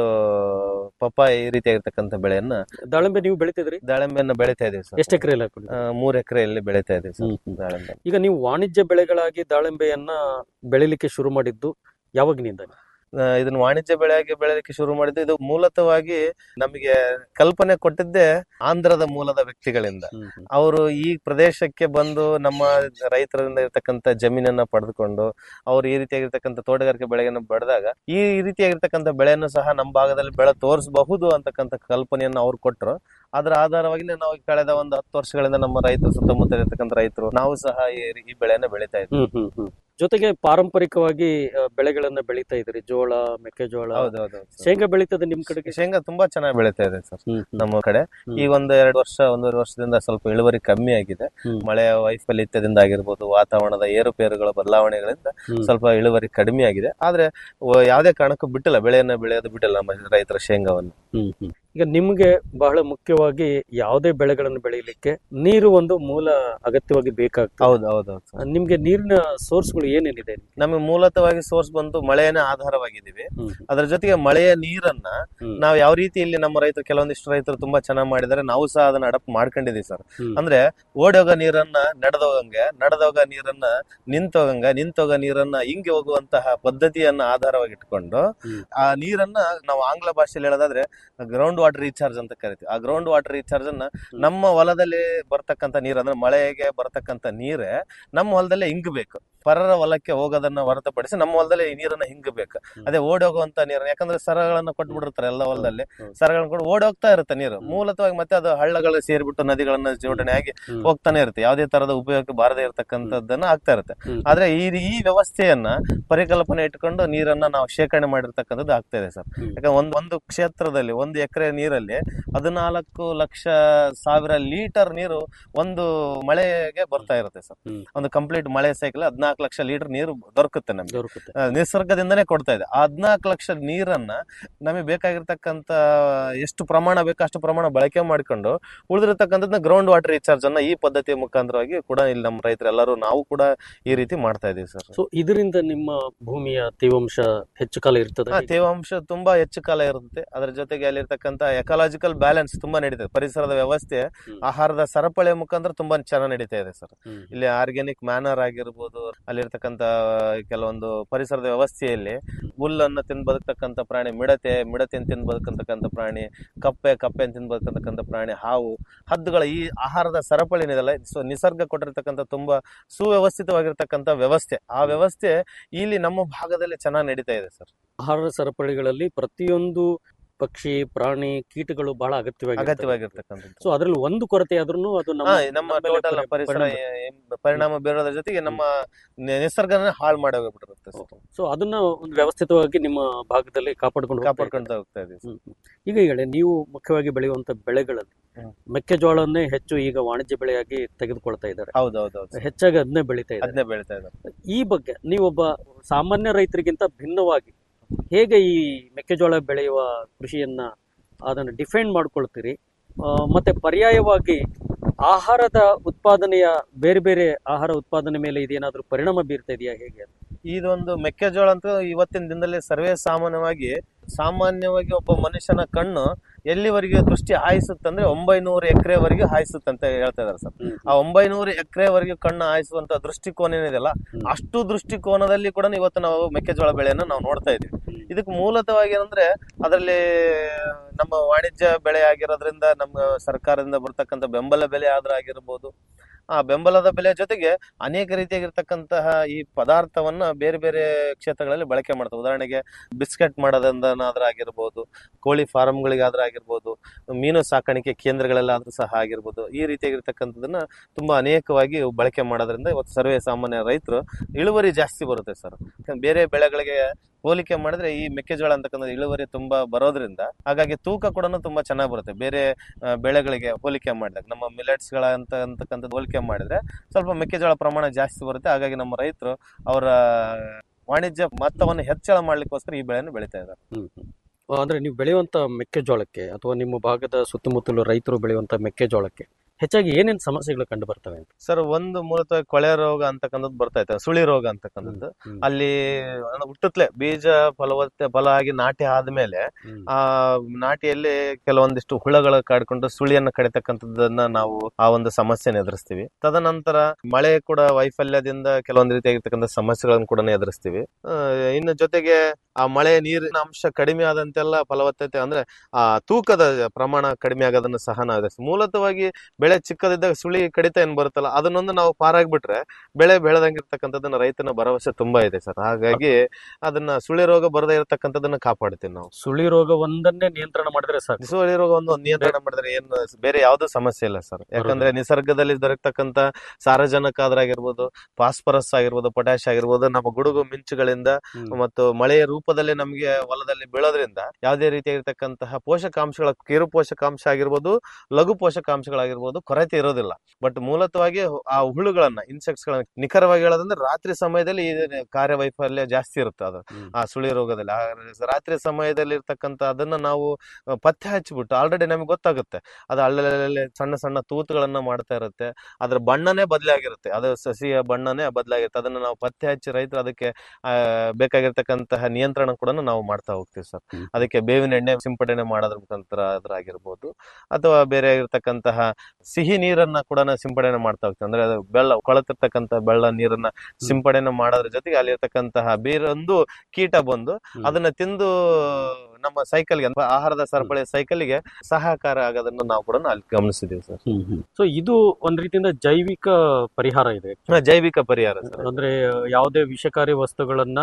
ಪಪ್ಪಾಯ ಈ ರೀತಿಯಾಗಿರ್ತಕ್ಕಂಥ ಬೆಳೆಯನ್ನ ದಾಳಿಂಬೆ ನೀವು ಬೆಳಿತಿದ್ರಿ ದಾಳಿಂಬೆಯನ್ನ ಬೆಳಿತಾ ಇದೀವಿ ಸರ್ ಎಷ್ಟು ಎಕರೆ ಹಾಕೊಂಡು ಆ, ಮೂರ್ ಎಕರೆಯಲ್ಲಿ ಬೆಳಿತಾ ಇದೀವಿ ಸರ್ ದಾಳಿಂಬೆ ಈಗ ನೀವು ವಾಣಿಜ್ಯ ಬೆಳೆಗಳಾಗಿ ದಾಳಿಂಬೆಯನ್ನ ಬೆಳಿಲಿಕ್ಕೆ ಶುರು ಮಾಡಿದ್ದು ಯಾವಾಗಿನಿಂದ ಆ, ಇದನ್ನ ವಾಣಿಜ್ಯ ಬೆಳೆಯಾಗಿ ಬೆಳೆಯಲಿಕ್ಕೆ ಶುರು ಮಾಡಿದ್ದು ಇದು ಮೂಲತವಾಗಿ ನಮಗೆ ಕಲ್ಪನೆ ಕೊಟ್ಟಿದ್ದೇ ಆಂಧ್ರದ ಮೂಲದ ವ್ಯಕ್ತಿಗಳಿಂದ ಅವರು ಈ ಪ್ರದೇಶಕ್ಕೆ ಬಂದು ನಮ್ಮ ರೈತರಿಂದ ಇರ್ತಕ್ಕಂಥ ಜಮೀನನ್ನ ಪಡೆದುಕೊಂಡು ಅವ್ರು ಈ ರೀತಿಯಾಗಿರ್ತಕ್ಕಂಥ ತೋಟಗಾರಿಕೆ ಬೆಳೆಯನ್ನು ಬೆಳೆದಾಗ ಈ ರೀತಿಯಾಗಿರ್ತಕ್ಕಂಥ ಬೆಳೆಯನ್ನು ಸಹ ನಮ್ಮ ಭಾಗದಲ್ಲಿ ಬೆಳೆ ತೋರಿಸಬಹುದು ಅಂತಕ್ಕಂಥ ಕಲ್ಪನೆಯನ್ನು ಅವ್ರು ಕೊಟ್ಟರು ಅದರ ಆಧಾರವಾಗಿ ನಾವು ಕಳೆದ ಒಂದು ಹತ್ತು ವರ್ಷಗಳಿಂದ ನಮ್ಮ ರೈತರು ಸುತ್ತಮುತ್ತ ಇರ್ತಕ್ಕಂಥ ರೈತರು ನಾವು ಸಹ ಈ ಈ ಬೆಳೆಯನ್ನ ಬೆಳೀತಾ ಇದ್ದೀವಿ ಹ್ಮ್ ಹ್ಮ್ ಹ್ಮ್ ಜೊತೆಗೆ ಪಾರಂಪರಿಕವಾಗಿ ಆ, ಬೆಳೆಗಳನ್ನ ಬೆಳೀತಾ ಇದ್ರಿ ಜೋಳ ಮೆಕ್ಕೆಜೋಳ ಹೌದೌದು ಶೇಂಗಾ ಬೆಳೀತದೆ ನಿಮ್ ಕಡೆಗೆ ಶೇಂಗಾ ತುಂಬಾ ಚೆನ್ನಾಗಿ ಬೆಳೀತಾ ಇದೆ ಸರ್ ನಮ್ಮ ಕಡೆ ಈ ಒಂದು ಎರಡು ವರ್ಷ ಒಂದೂವರೆ ವರ್ಷದಿಂದ ಸ್ವಲ್ಪ ಇಳುವರಿ ಕಮ್ಮಿ ಆಗಿದೆ ಮಳೆಯ ವೈಫಲ್ಯದಿಂದ ಆಗಿರ್ಬೋದು ವಾತಾವರಣದ ಏರುಪೇರುಗಳ ಬದಲಾವಣೆಗಳಿಂದ ಸ್ವಲ್ಪ ಇಳುವರಿ ಕಡಿಮೆ ಆಗಿದೆ ಆದ್ರೆ ವ- ಯಾವುದೇ ಕಾರಣಕ್ಕೂ ಬಿಟ್ಟಿಲ್ಲ ಬೆಳೆಯನ್ನ ಬೆಳೆಯೋದು ಬಿಟ್ಟಿಲ್ಲ ನಮ್ಮ ರೈತರ ಶೇಂಗಾವನ್ನು ಹ್ಮ್ ಹ್ಮ್ ಈಗ ನಿಮ್ಗೆ ಬಹಳ ಮುಖ್ಯವಾಗಿ ಯಾವುದೇ ಬೆಳೆಗಳನ್ನು ಬೆಳೀಲಿಕ್ಕೆ ನೀರು ಒಂದು ಮೂಲ ಅಗತ್ಯವಾಗಿ ಬೇಕಾಗ್ತದೆ ಹೌದು ಹೌದು ಹೌದು ಆ, ನಿಮ್ಗೆ ನೀರಿನ ಸೋರ್ಸ್ಗಳು ಏನೇನಿದೆ ನಮಗೆ ಮೂಲತವಾಗಿ ಸೋರ್ಸ್ ಬಂದು ಮಳೆಯನ್ನೇ ಆಧಾರವಾಗಿದ್ದೀವಿ ಅದರ ಜೊತೆಗೆ ಮಳೆಯ ನೀರನ್ನ ನಾವು ಯಾವ ರೀತಿ ಇಲ್ಲಿ ನಮ್ಮ ರೈತರು ಕೆಲವೊಂದಿಷ್ಟು ರೈತರು ತುಂಬಾ ಚೆನ್ನಾಗಿ ಮಾಡಿದ್ದಾರೆ ನಾವು ಸಹ ಅದನ್ನ ಅಡಪ್ಟ್ ಮಾಡ್ಕೊಂಡಿದೀವಿ ಸರ್ ಅಂದ್ರೆ ಓಡೋಗ ನೀರನ್ನ ನಡೆದೋಗಂಗೆ ನಡೆದೋಗ ನೀರನ್ನ ನಿಂತೋಗಂಗ ನಿಂತೋಗ ನೀರನ್ನ ಹಿಂಗೆ ಹೋಗುವಂತಹ ಪದ್ಧತಿಯನ್ನ ಆಧಾರವಾಗಿ ಇಟ್ಕೊಂಡು ಆ ನೀರನ್ನ ನಾವು ಆಂಗ್ಲ ಭಾಷೆಯಲ್ಲಿ ಹೇಳೋದಾದ್ರೆ ಗ್ರೌಂಡ್ ವಾಟರ್ ರೀಚಾರ್ಜ್ ಅಂತ ಕರಿತೀವಿ ಆ ಗ್ರೌಂಡ್ ವಾಟರ್ ರೀಚಾರ್ಜ್ ಅನ್ನ ನಮ್ಮ ಹೊಲದಲ್ಲಿ ಬರ್ತಕ್ಕಂಥ ನೀರು ಅಂದ್ರೆ ಮಳೆಗೆ ಬರ್ತಕ್ಕಂಥ ನೀರೇ ನಮ್ಮ ಹೊಲದಲ್ಲೇ ಹಿಂಗಬೇಕು ಪರರ ಹೊಲಕ್ಕೆ ಹೋಗೋದನ್ನ ಹೊರತುಪಡಿಸಿ ನಮ್ಮ ಹೊಲದಲ್ಲಿ ಈ ನೀರನ್ನ ಹಿಂಗಬೇಕು ಅದೇ ಓಡೋಗುವಂತ ನೀರು ಯಾಕಂದ್ರೆ ಸರಗಳನ್ನ ಕೊಟ್ಬಿಟ್ಟಿರ್ತಾರೆ ಎಲ್ಲ ಹೊಲದಲ್ಲಿ ಸರಗಳನ್ನ ಕೊಟ್ಟು ಓಡೋಗ್ತಾ ಇರುತ್ತೆ ನೀರು ಮೂಲತವಾಗಿ ಮತ್ತೆ ಅದು ಹಳ್ಳಗಳು ಸೇರಿಬಿಟ್ಟು ನದಿಗಳನ್ನ ಜೋಡಣೆ ಆಗಿ ಹೋಗ್ತಾನೆ ಇರುತ್ತೆ ಯಾವುದೇ ತರದ ಉಪಯೋಗಕ್ಕೆ ಬಾರದೇ ಇರತಕ್ಕಂಥದ್ದನ್ನ ಆಗ್ತಾ ಇರುತ್ತೆ ಆದ್ರೆ ಈ ಈ ವ್ಯವಸ್ಥೆಯನ್ನ ಪರಿಕಲ್ಪನೆ ಇಟ್ಕೊಂಡು ನೀರನ್ನ ನಾವು ಶೇಖರಣೆ ಮಾಡಿರ್ತಕ್ಕಂಥದ್ದು ಆಗ್ತಾ ಇದೆ ಸರ್ ಯಾಕಂದ್ರೆ ಒಂದ್ ಒಂದು ಕ್ಷೇತ್ರದಲ್ಲಿ ಒಂದು ಎಕರೆ ನೀರಲ್ಲಿ ಹದಿನಾಲ್ಕು ಲಕ್ಷ ಸಾವಿರ ಲೀಟರ್ ನೀರು ಒಂದು ಮಳೆಗೆ ಬರ್ತಾ ಇರುತ್ತೆ ಸರ್ ಒಂದು ಕಂಪ್ಲೀಟ್ ಮಳೆ ಸೈಕಲ್ ಹದಿನಾಲ್ಕು ಲಕ್ಷ ಲೀಟರ್ ನೀರು ದೊರಕುತ್ತೆ ನಮ್ಗೆ ದೊರಕುತ್ತೆ ಆ, ನಿಸರ್ಗದಿಂದನೇ ಕೊಡ್ತಾ ಇದೆ ಆ ಹದಿನಾಲ್ಕು ಲಕ್ಷ ನೀರನ್ನ ನಮಗೆ ಬೇಕಾಗಿರ್ತಕ್ಕಂತ ಎಷ್ಟು ಪ್ರಮಾಣ ಬೇಕು ಅಷ್ಟು ಪ್ರಮಾಣ ಬಳಕೆ ಮಾಡ್ಕೊಂಡು ಉಳಿದಿರತಕ್ಕಂಥದ್ನ ಗ್ರೌಂಡ್ ವಾಟರ್ ರೀಚಾರ್ಜ್ ಅನ್ನ ಈ ಪದ್ಧತಿಯ ಮುಖಾಂತರವಾಗಿ ಕೂಡ ಇಲ್ಲಿ ನಮ್ಮ ರೈತರೆಲ್ಲರೂ ನಾವು ಕೂಡ ಈ ರೀತಿ ಮಾಡ್ತಾ ಇದೀವಿ ಸರ್ ಸೊ ಇದರಿಂದ ನಿಮ್ಮ ಭೂಮಿಯ ತೇವಾಂಶ ಹೆಚ್ಚು ಕಾಲ ಇರ್ತದೆ ಹಾ, ತೇವಾಂಶ ತುಂಬಾ ಹೆಚ್ಚು ಕಾಲ ಇರುತ್ತೆ ಅದರ ಜೊತೆಗೆ ಅಲ್ಲಿರ್ತಕ್ಕಂಥ ಎಕಾಲಜಿಕಲ್ ಬ್ಯಾಲೆನ್ಸ್ ತುಂಬಾ ನಡೀತದೆ ಪರಿಸರದ ವ್ಯವಸ್ಥೆ ಆಹಾರದ ಸರಪಳಿಯ ಮುಖಾಂತರ ತುಂಬಾ ಚೆನ್ನಾಗಿ ನಡೀತಾ ಇದೆ ಸರ್ ಇಲ್ಲಿ ಆರ್ಗ್ಯಾನಿಕ್ ಮ್ಯಾನರ್ ಆಗಿರ್ಬೋದು ಅಲ್ಲಿರ್ತಕ್ಕಂಥ ಕೆಲವೊಂದು ಪರಿಸರದ ವ್ಯವಸ್ಥೆಯಲ್ಲಿ ಹುಲ್ಲನ್ನು ತಿಂದು ಬದುಕ್ತಕ್ಕಂಥ ಪ್ರಾಣಿ ಮಿಡತೆ ಮಿಡತೆಯನ್ನು ತಿಂದು ಬದುಕತಕ್ಕಂಥ ಪ್ರಾಣಿ ಕಪ್ಪೆ ಕಪ್ಪೆ ತಿಂದು ಬದುಕತಕ್ಕಂಥ ಪ್ರಾಣಿ ಹಾವು ಹದ್ದುಗಳ ಈ ಆಹಾರದ ಸರಪಳಿ ಏನಿದೆಲ್ಲ ಸೊ ನಿಸರ್ಗ ಕೊಟ್ಟಿರ್ತಕ್ಕಂಥ ತುಂಬಾ ಸುವ್ಯವಸ್ಥಿತವಾಗಿರ್ತಕ್ಕಂಥ ವ್ಯವಸ್ಥೆ ಆ ವ್ಯವಸ್ಥೆ ಇಲ್ಲಿ ನಮ್ಮ ಭಾಗದಲ್ಲಿ ಚೆನ್ನಾಗಿ ನಡೀತಾ ಇದೆ ಸರ್ ಆಹಾರ ಸರಪಳಿಗಳಲ್ಲಿ ಪ್ರತಿಯೊಂದು ಪಕ್ಷಿ ಪ್ರಾಣಿ ಕೀಟಗಳು ಬಹಳ ಅಗತ್ಯವಾಗಿ ಅಗತ್ಯವಾಗಿರ್ತಕ್ಕಂಥದ್ದು ಸೊ ಅದ್ರಲ್ಲಿ ಒಂದು ಕೊರತೆ ಆದ್ರೂ ಅದು ನಮ್ಮ ಹಾ, ನಮ್ಮ ಮೇಲೆ ಟೋಟಲ್ ಪರಿ- ಪರಿಸರ ಪರಿಣಾಮ ಏ- ಏನ್ ಪರಿಣಾಮ ಬೀರೋದ್ರ ಜೊತೆಗೆ ನಮ್ಮ ನಿ- ನಿಸರ್ಗನೇ ಹಾಳು ಮಾಡಿ ಹೋಗ್ಬಿಟ್ಟಿರುತ್ತೆ ಸರ್. ಸೊ ಅದನ್ನ ಒಂದು ವ್ಯವಸ್ಥಿತವಾಗಿ ನಿಮ್ಮ ಭಾಗದಲ್ಲಿ ಕಾಪಾಡ್ಕೊಂಡು ಹೋಗ್ತಾ ಕಾಪಾಡ್ಕೊಂತ ಹೋಗ್ತಾ ಇದೀವಿ ಹ್ಮ್, ಹ್ಮ್. ಈಗ ಹೇಳಿ ನೀವು ಮುಖ್ಯವಾಗಿ ಬೆಳೆಯುವಂತ ಬೆಳೆಗಳಲ್ಲಿ ಹ್ಮ್. ಮೆಕ್ಕೆಜೋಳನ್ನೇ ಹೆಚ್ಚು ಈಗ ವಾಣಿಜ್ಯ ಬೆಳೆಯಾಗಿ ತೆಗೆದುಕೊಳ್ತಾ ಇದ್ದಾರೆ ಹೌದೌದು ಹೆಚ್ಚಾಗಿ ಅದನ್ನೇ ಬೆಳೀತಾ ಇದ್ದಾರೆ ಅದನ್ನೇ ಬೆಳಿತಾ ಇದ್ದಾರೆ ಈ ಬಗ್ಗೆ ನೀವೊಬ್ಬ ಸಾಮಾನ್ಯ ರೈತರಿಗಿಂತ ಭಿನ್ನವಾಗಿ ಹೇಗೆ ಈ ಮೆಕ್ಕೆಜೋಳ ಬೆಳೆಯುವ ಕೃಷಿಯನ್ನ ಅದನ್ನು ಡಿಫೆಂಡ್ ಮಾಡ್ಕೊಳ್ತೀರಿ ಆ, ಮತ್ತೆ ಪರ್ಯಾಯವಾಗಿ ಆಹಾರದ ಉತ್ಪಾದನೆಯ ಬೇರೆ ಬೇರೆ ಆಹಾರ ಉತ್ಪಾದನೆ ಮೇಲೆ ಇದೇನಾದ್ರೂ ಪರಿಣಾಮ ಬೀರ್ತಾ ಇದೆಯಾ ಹೇಗೆ ಇದೊಂದು ಮೆಕ್ಕೆಜೋಳ ಅಂತ ಇವತ್ತಿನ ದಿನದಲ್ಲಿ ಸರ್ವೇ ಸಾಮಾನ್ಯವಾಗಿ ಸಾಮಾನ್ಯವಾಗಿ ಒಬ್ಬ ಮನುಷ್ಯನ ಕಣ್ಣು ಎಲ್ಲಿವರೆಗೆ ದೃಷ್ಟಿ ಹಾಯಿಸುತ್ತಂದ್ರೆ ಒಂಬೈನೂರು ಎಕರೆವರೆಗೆ ಹಾಯಿಸುತ್ತಂತ ಹೇಳ್ತಾ ಇದಾರೆ ಸರ್ ಆ ಒಂಬೈನೂರು ಎಕರೆವರೆಗೆ ಕಣ್ಣು ಹಾಯಿಸುವಂತ ದೃಷ್ಟಿಕೋನ ಏನಿದೆಯಲ್ಲ ಅಷ್ಟು ದೃಷ್ಟಿಕೋನದಲ್ಲಿ ಕೂಡ ಇವತ್ತು ನಾವು ಮೆಕ್ಕೆಜೋಳ ಬೆಳೆಯನ್ನ ನಾವು ನೋಡ್ತಾ ಇದೀವಿ ಇದಕ್ಕೆ ಮೂಲತವಾಗಿ ಏನಂದ್ರೆ ಅದರಲ್ಲಿ ನಮ್ಮ ವಾಣಿಜ್ಯ ಬೆಳೆ ಆಗಿರೋದ್ರಿಂದ ನಮ್ಮ ಸರ್ಕಾರದಿಂದ ಬರ್ತಕ್ಕಂಥ ಬೆಂಬಲ ಬೆಲೆ ಆದ್ರೂ ಆಗಿರ್ಬೋದು ಆ ಬೆಂಬಲದ ಬೆಲೆ ಜೊತೆಗೆ ಅನೇಕ ರೀತಿಯಾಗಿರ್ತಕ್ಕಂತಹ ಈ ಪದಾರ್ಥವನ್ನ ಬೇರೆ ಬೇರೆ ಕ್ಷೇತ್ರಗಳಲ್ಲಿ ಬಳಕೆ ಮಾಡ್ತಾರೆ ಉದಾಹರಣೆಗೆ ಬಿಸ್ಕೆಟ್ ಮಾಡೋದ್ರಿಂದನಾದ್ರೂ ಆಗಿರ್ಬೋದು ಕೋಳಿ ಫಾರ್ಮ್ಗಳಿಗಾದ್ರೂ ಆಗಿರ್ಬೋದು ಮೀನು ಸಾಕಾಣಿಕೆ ಕೇಂದ್ರಗಳಲ್ಲಾದ್ರೂ ಸಹ ಆಗಿರ್ಬೋದು ಈ ರೀತಿಯಾಗಿರ್ತಕ್ಕಂಥದನ್ನ ತುಂಬಾ ಅನೇಕವಾಗಿ ಬಳಕೆ ಮಾಡೋದ್ರಿಂದ ಇವತ್ತು ಸರ್ವೇ ಸಾಮಾನ್ಯ ರೈತರು ಇಳುವರಿ ಜಾಸ್ತಿ ಬರುತ್ತೆ ಸರ್ ಬೇರೆ ಬೆಳೆಗಳಿಗೆ ಹೋಲಿಕೆ ಮಾಡಿದ್ರೆ ಈ ಮೆಕ್ಕೆಜೋಳ ಅಂತಕ್ಕಂಥ ಇಳುವರಿ ತುಂಬಾ ಬರೋದ್ರಿಂದ ಹಾಗಾಗಿ ತೂಕ ಕೂಡ ತುಂಬಾ ಚೆನ್ನಾಗಿ ಬರುತ್ತೆ ಬೇರೆ ಆ, ಬೆಳೆಗಳಿಗೆ ಹೋಲಿಕೆ ಮಾಡಿದಾಗ ನಮ್ಮ ಮಿಲೆಟ್ಸ್ ಗಳ ಅಂತ ಅಂತಕ್ಕಂಥದ್ದು ಹೋಲಿಕೆ ಮಾಡಿದ್ರೆ ಸ್ವಲ್ಪ ಮೆಕ್ಕೆಜೋಳ ಪ್ರಮಾಣ ಜಾಸ್ತಿ ಬರುತ್ತೆ ಹಾಗಾಗಿ ನಮ್ಮ ರೈತರು ಅವರ ವಾಣಿಜ್ಯ ಮೊತ್ತವನ್ನು ಹೆಚ್ಚಳ ಮಾಡ್ಲಿಕ್ಕೋಸ್ಕರ ಈ ಬೆಳೆಯನ್ನು ಬೆಳೀತಾ ಇದ್ದಾರೆ ಹ್ಮ್ ಹ್ಮ್. ಅಂದ್ರೆ ನೀವು ಬೆಳೆಯುವಂತ ಮೆಕ್ಕೆಜೋಳಕ್ಕೆ ಅಥವಾ ನಿಮ್ಮ ಭಾಗದ ಸುತ್ತಮುತ್ತಲು ರೈತರು ಬೆಳೆಯುವಂತ ಮೆಕ್ಕೆಜೋಳಕ್ಕೆ ಹೆಚ್ಚಾಗಿ ಏನೇನ್ ಸಮಸ್ಯೆಗಳು ಕಂಡು ಬರ್ತವೆ ಅಂತ ಸರ್ ಒಂದು ಮೂಲತಃ ಕೊಳೆ ರೋಗ ಅಂತಕ್ಕಂಥದ್ದು ಬರ್ತಾ ಇತ್ತು ಸುಳಿ ರೋಗ ಅಂತಕ್ಕಂಥದ್ದು ಅಲ್ಲಿ ಹುಟ್ಟುತ್ತಲೇ ಬೀಜ ಫಲವತ್ತೆ ಫಲ ಆಗಿ ನಾಟಿ ಆದ್ಮೇಲೆ ಆ ನಾಟಿಯಲ್ಲಿ ಕೆಲವೊಂದಿಷ್ಟು ಹುಳಗಳು ಕಾಡ್ಕೊಂಡು ಸುಳಿಯನ್ನ ಕಡಿತಕ್ಕಂಥದ್ದನ್ನ ನಾವು ಆ ಒಂದು ಸಮಸ್ಯೆನ ಎದುರಿಸ್ತೀವಿ ತದನಂತರ ಮಳೆ ಕೂಡ ವೈಫಲ್ಯದಿಂದ ಕೆಲವೊಂದು ರೀತಿಯಾಗಿರ್ತಕ್ಕಂಥ ಸಮಸ್ಯೆಗಳನ್ನು ಕೂಡ ಎದುರಿಸ್ತೀವಿ ಆ, ಇನ್ನು ಜೊತೆಗೆ ಆ ಮಳೆ ನೀರಿನ ಅಂಶ ಕಡಿಮೆ ಆದಂತೆಲ್ಲ ಫಲವತ್ತತೆ ಅಂದ್ರೆ ಆ ತೂಕದ ಪ್ರಮಾಣ ಕಡಿಮೆ ಆಗೋದನ್ನ ಸಹ ನಾವು ಎದುರಿಸ್ತೀವಿ ಮೂಲತವಾಗಿ ಬೆಳೆ ಚಿಕ್ಕದಿದ್ದಾಗ ಸುಳಿ ಕಡಿತ ಏನ್ ಬರುತ್ತಲ್ಲ ಅದನ್ನೊಂದು ನಾವು ಪಾರಾಗ್ಬಿಟ್ರೆ ಬೆಳೆ ಬೆಳೆದಂಗಿರ್ತಕ್ಕಂಥದ್ದನ್ನ ರೈತನ ಭರವಸೆ ತುಂಬಾ ಇದೆ ಸರ್ ಹಾಗಾಗಿ ಅದನ್ನ ಸುಳಿ ರೋಗ ಬರದೇ ಇರತಕ್ಕಂಥದ್ದನ್ನ ಕಾಪಾಡ್ತೀವಿ ನಾವು ಸುಳಿ ರೋಗ ಒಂದನ್ನೇ ನಿಯಂತ್ರಣ ಮಾಡಿದ್ರೆ ಸಾಕು ಸುಳಿ ರೋಗ ಒಂದು ನಿಯಂತ್ರಣ ಮಾಡಿದ್ರೆ ಏನು ಬೇರೆ ಯಾವ್ದು ಸಮಸ್ಯೆ ಇಲ್ಲ ಸರ್ ಯಾಕಂದ್ರೆ ನಿಸರ್ಗದಲ್ಲಿ ದೊರಕತಕ್ಕಂತ ಸಾರಜನಕ ಆದ್ರಾಗಿರ್ಬೋದು ಫಾಸ್ಫರಸ್ ಆಗಿರ್ಬೋದು ಪೊಟ್ಯಾಶ್ ಆಗಿರ್ಬೋದು ನಮ್ಮ ಗುಡುಗು ಮಿಂಚುಗಳಿಂದ ಮತ್ತು ಮಳೆಯ ರೂಪದಲ್ಲಿ ನಮಗೆ ಹೊಲದಲ್ಲಿ ಬೀಳೋದ್ರಿಂದ ಯಾವುದೇ ರೀತಿಯಾಗಿರ್ತಕ್ಕಂತಹ ಪೋಷಕಾಂಶಗಳ ಕಿರು ಪೋಷಕಾಂಶ ಆಗಿರ್ಬೋದು ಲಘು ಪೋಷಕಾಂಶಗಳಾಗಿರ್ಬೋದು ಕೊರತೆ ಇರೋದಿಲ್ಲ ಬಟ್ ಮೂಲತವಾಗಿ ಆ ಹುಳುಗಳನ್ನ ಇನ್ಸೆಕ್ಟ್ಸ್ ಗಳನ್ನ ನಿಖರವಾಗಿ ಹೇಳೋದಂದ್ರೆ ರಾತ್ರಿ ಸಮಯದಲ್ಲಿ ಈ ಕಾರ್ಯವೈಫಲ್ಯ ಜಾಸ್ತಿ ಇರುತ್ತೆ ಅದು ಆ ಸುಳಿ ರೋಗದಲ್ಲಿ ಆ ರಾತ್ರಿ ಸಮಯದಲ್ಲಿ ಇರ್ತಕ್ಕಂಥ ಅದನ್ನ ನಾವು ಆ, ಪತ್ತೆ ಹಚ್ಚಿಬಿಟ್ಟು ಆಲ್ರೆಡಿ ನಮಗೆ ಗೊತ್ತಾಗುತ್ತೆ ಅದು ಅಲ್ಲಲ್ಲಿ ಸಣ್ಣ ಸಣ್ಣ ತೂತುಗಳನ್ನ ಮಾಡ್ತಾ ಇರುತ್ತೆ ಅದ್ರ ಬಣ್ಣನೇ ಬದಲಾಗಿರುತ್ತೆ ಅದು ಸಸಿಯ ಬಣ್ಣನೇ ಬದಲಾಗಿರುತ್ತೆ ಅದನ್ನ ನಾವು ಪತ್ತೆ ಹಚ್ಚಿ ರೈತರು ಅದಕ್ಕೆ ಆ, ಬೇಕಾಗಿರ್ತಕ್ಕಂತಹ ನಿಯಂತ್ರಣ ಕೂಡ ನಾವು ಮಾಡ್ತಾ ಹೋಗ್ತೀವಿ ಸರ್ ಅದಕ್ಕೆ ಬೇವಿನ ಎಣ್ಣೆ ಸಿಂಪಡಣೆ ಮಾಡೋದ್ರ ಮುಖಾಂತರ ಅದ್ರಾಗಿರ್ಬೋದು ಅಥವಾ ಬೇರೆ ಆಗಿರ್ತಕ್ಕಂತಹ ಸಿಹಿ ನೀರನ್ನ ಕೂಡ ಸಿಂಪಡಣೆ ಮಾಡ್ತಾ ಹೋಗ್ತೀವಿ ಅಂದ್ರೆ ಅದು ಬೆಳ್ಳ ಕೊಳತಿರ್ತಕ್ಕಂಥ ಬೆಳ್ಳ ನೀರನ್ನ ಸಿಂಪಡಣೆ ಮಾಡೋದ್ರ ಜೊತೆಗೆ ಅಲ್ಲಿರ್ತಕ್ಕಂತಹ ಬೇರೊಂದು ಕೀಟ ಬಂದು ಅದನ್ನ ತಿಂದು ನಮ್ಮ ಸೈಕಲ್ಗೆ ಅಂದ್ರೆ ಆಹಾರದ ಸರಪಳಿಯ ಸೈಕಲ್ಗೆ ಸಹಕಾರ ಆಗೋದನ್ನ ನಾವು ಕೂಡ ಅಲ್ಲಿ ಗಮನಿಸಿದೀವಿ ಸರ್ ಸೊ ಇದು ಒಂದ್ ರೀತಿಯಿಂದ ಜೈವಿಕ ಪರಿಹಾರ ಇದೆ ಹಾ, ಜೈವಿಕ ಪರಿಹಾರ ಸರ್ ಅಂದ್ರೆ ಯಾವುದೇ ವಿಷಕಾರಿ ವಸ್ತುಗಳನ್ನ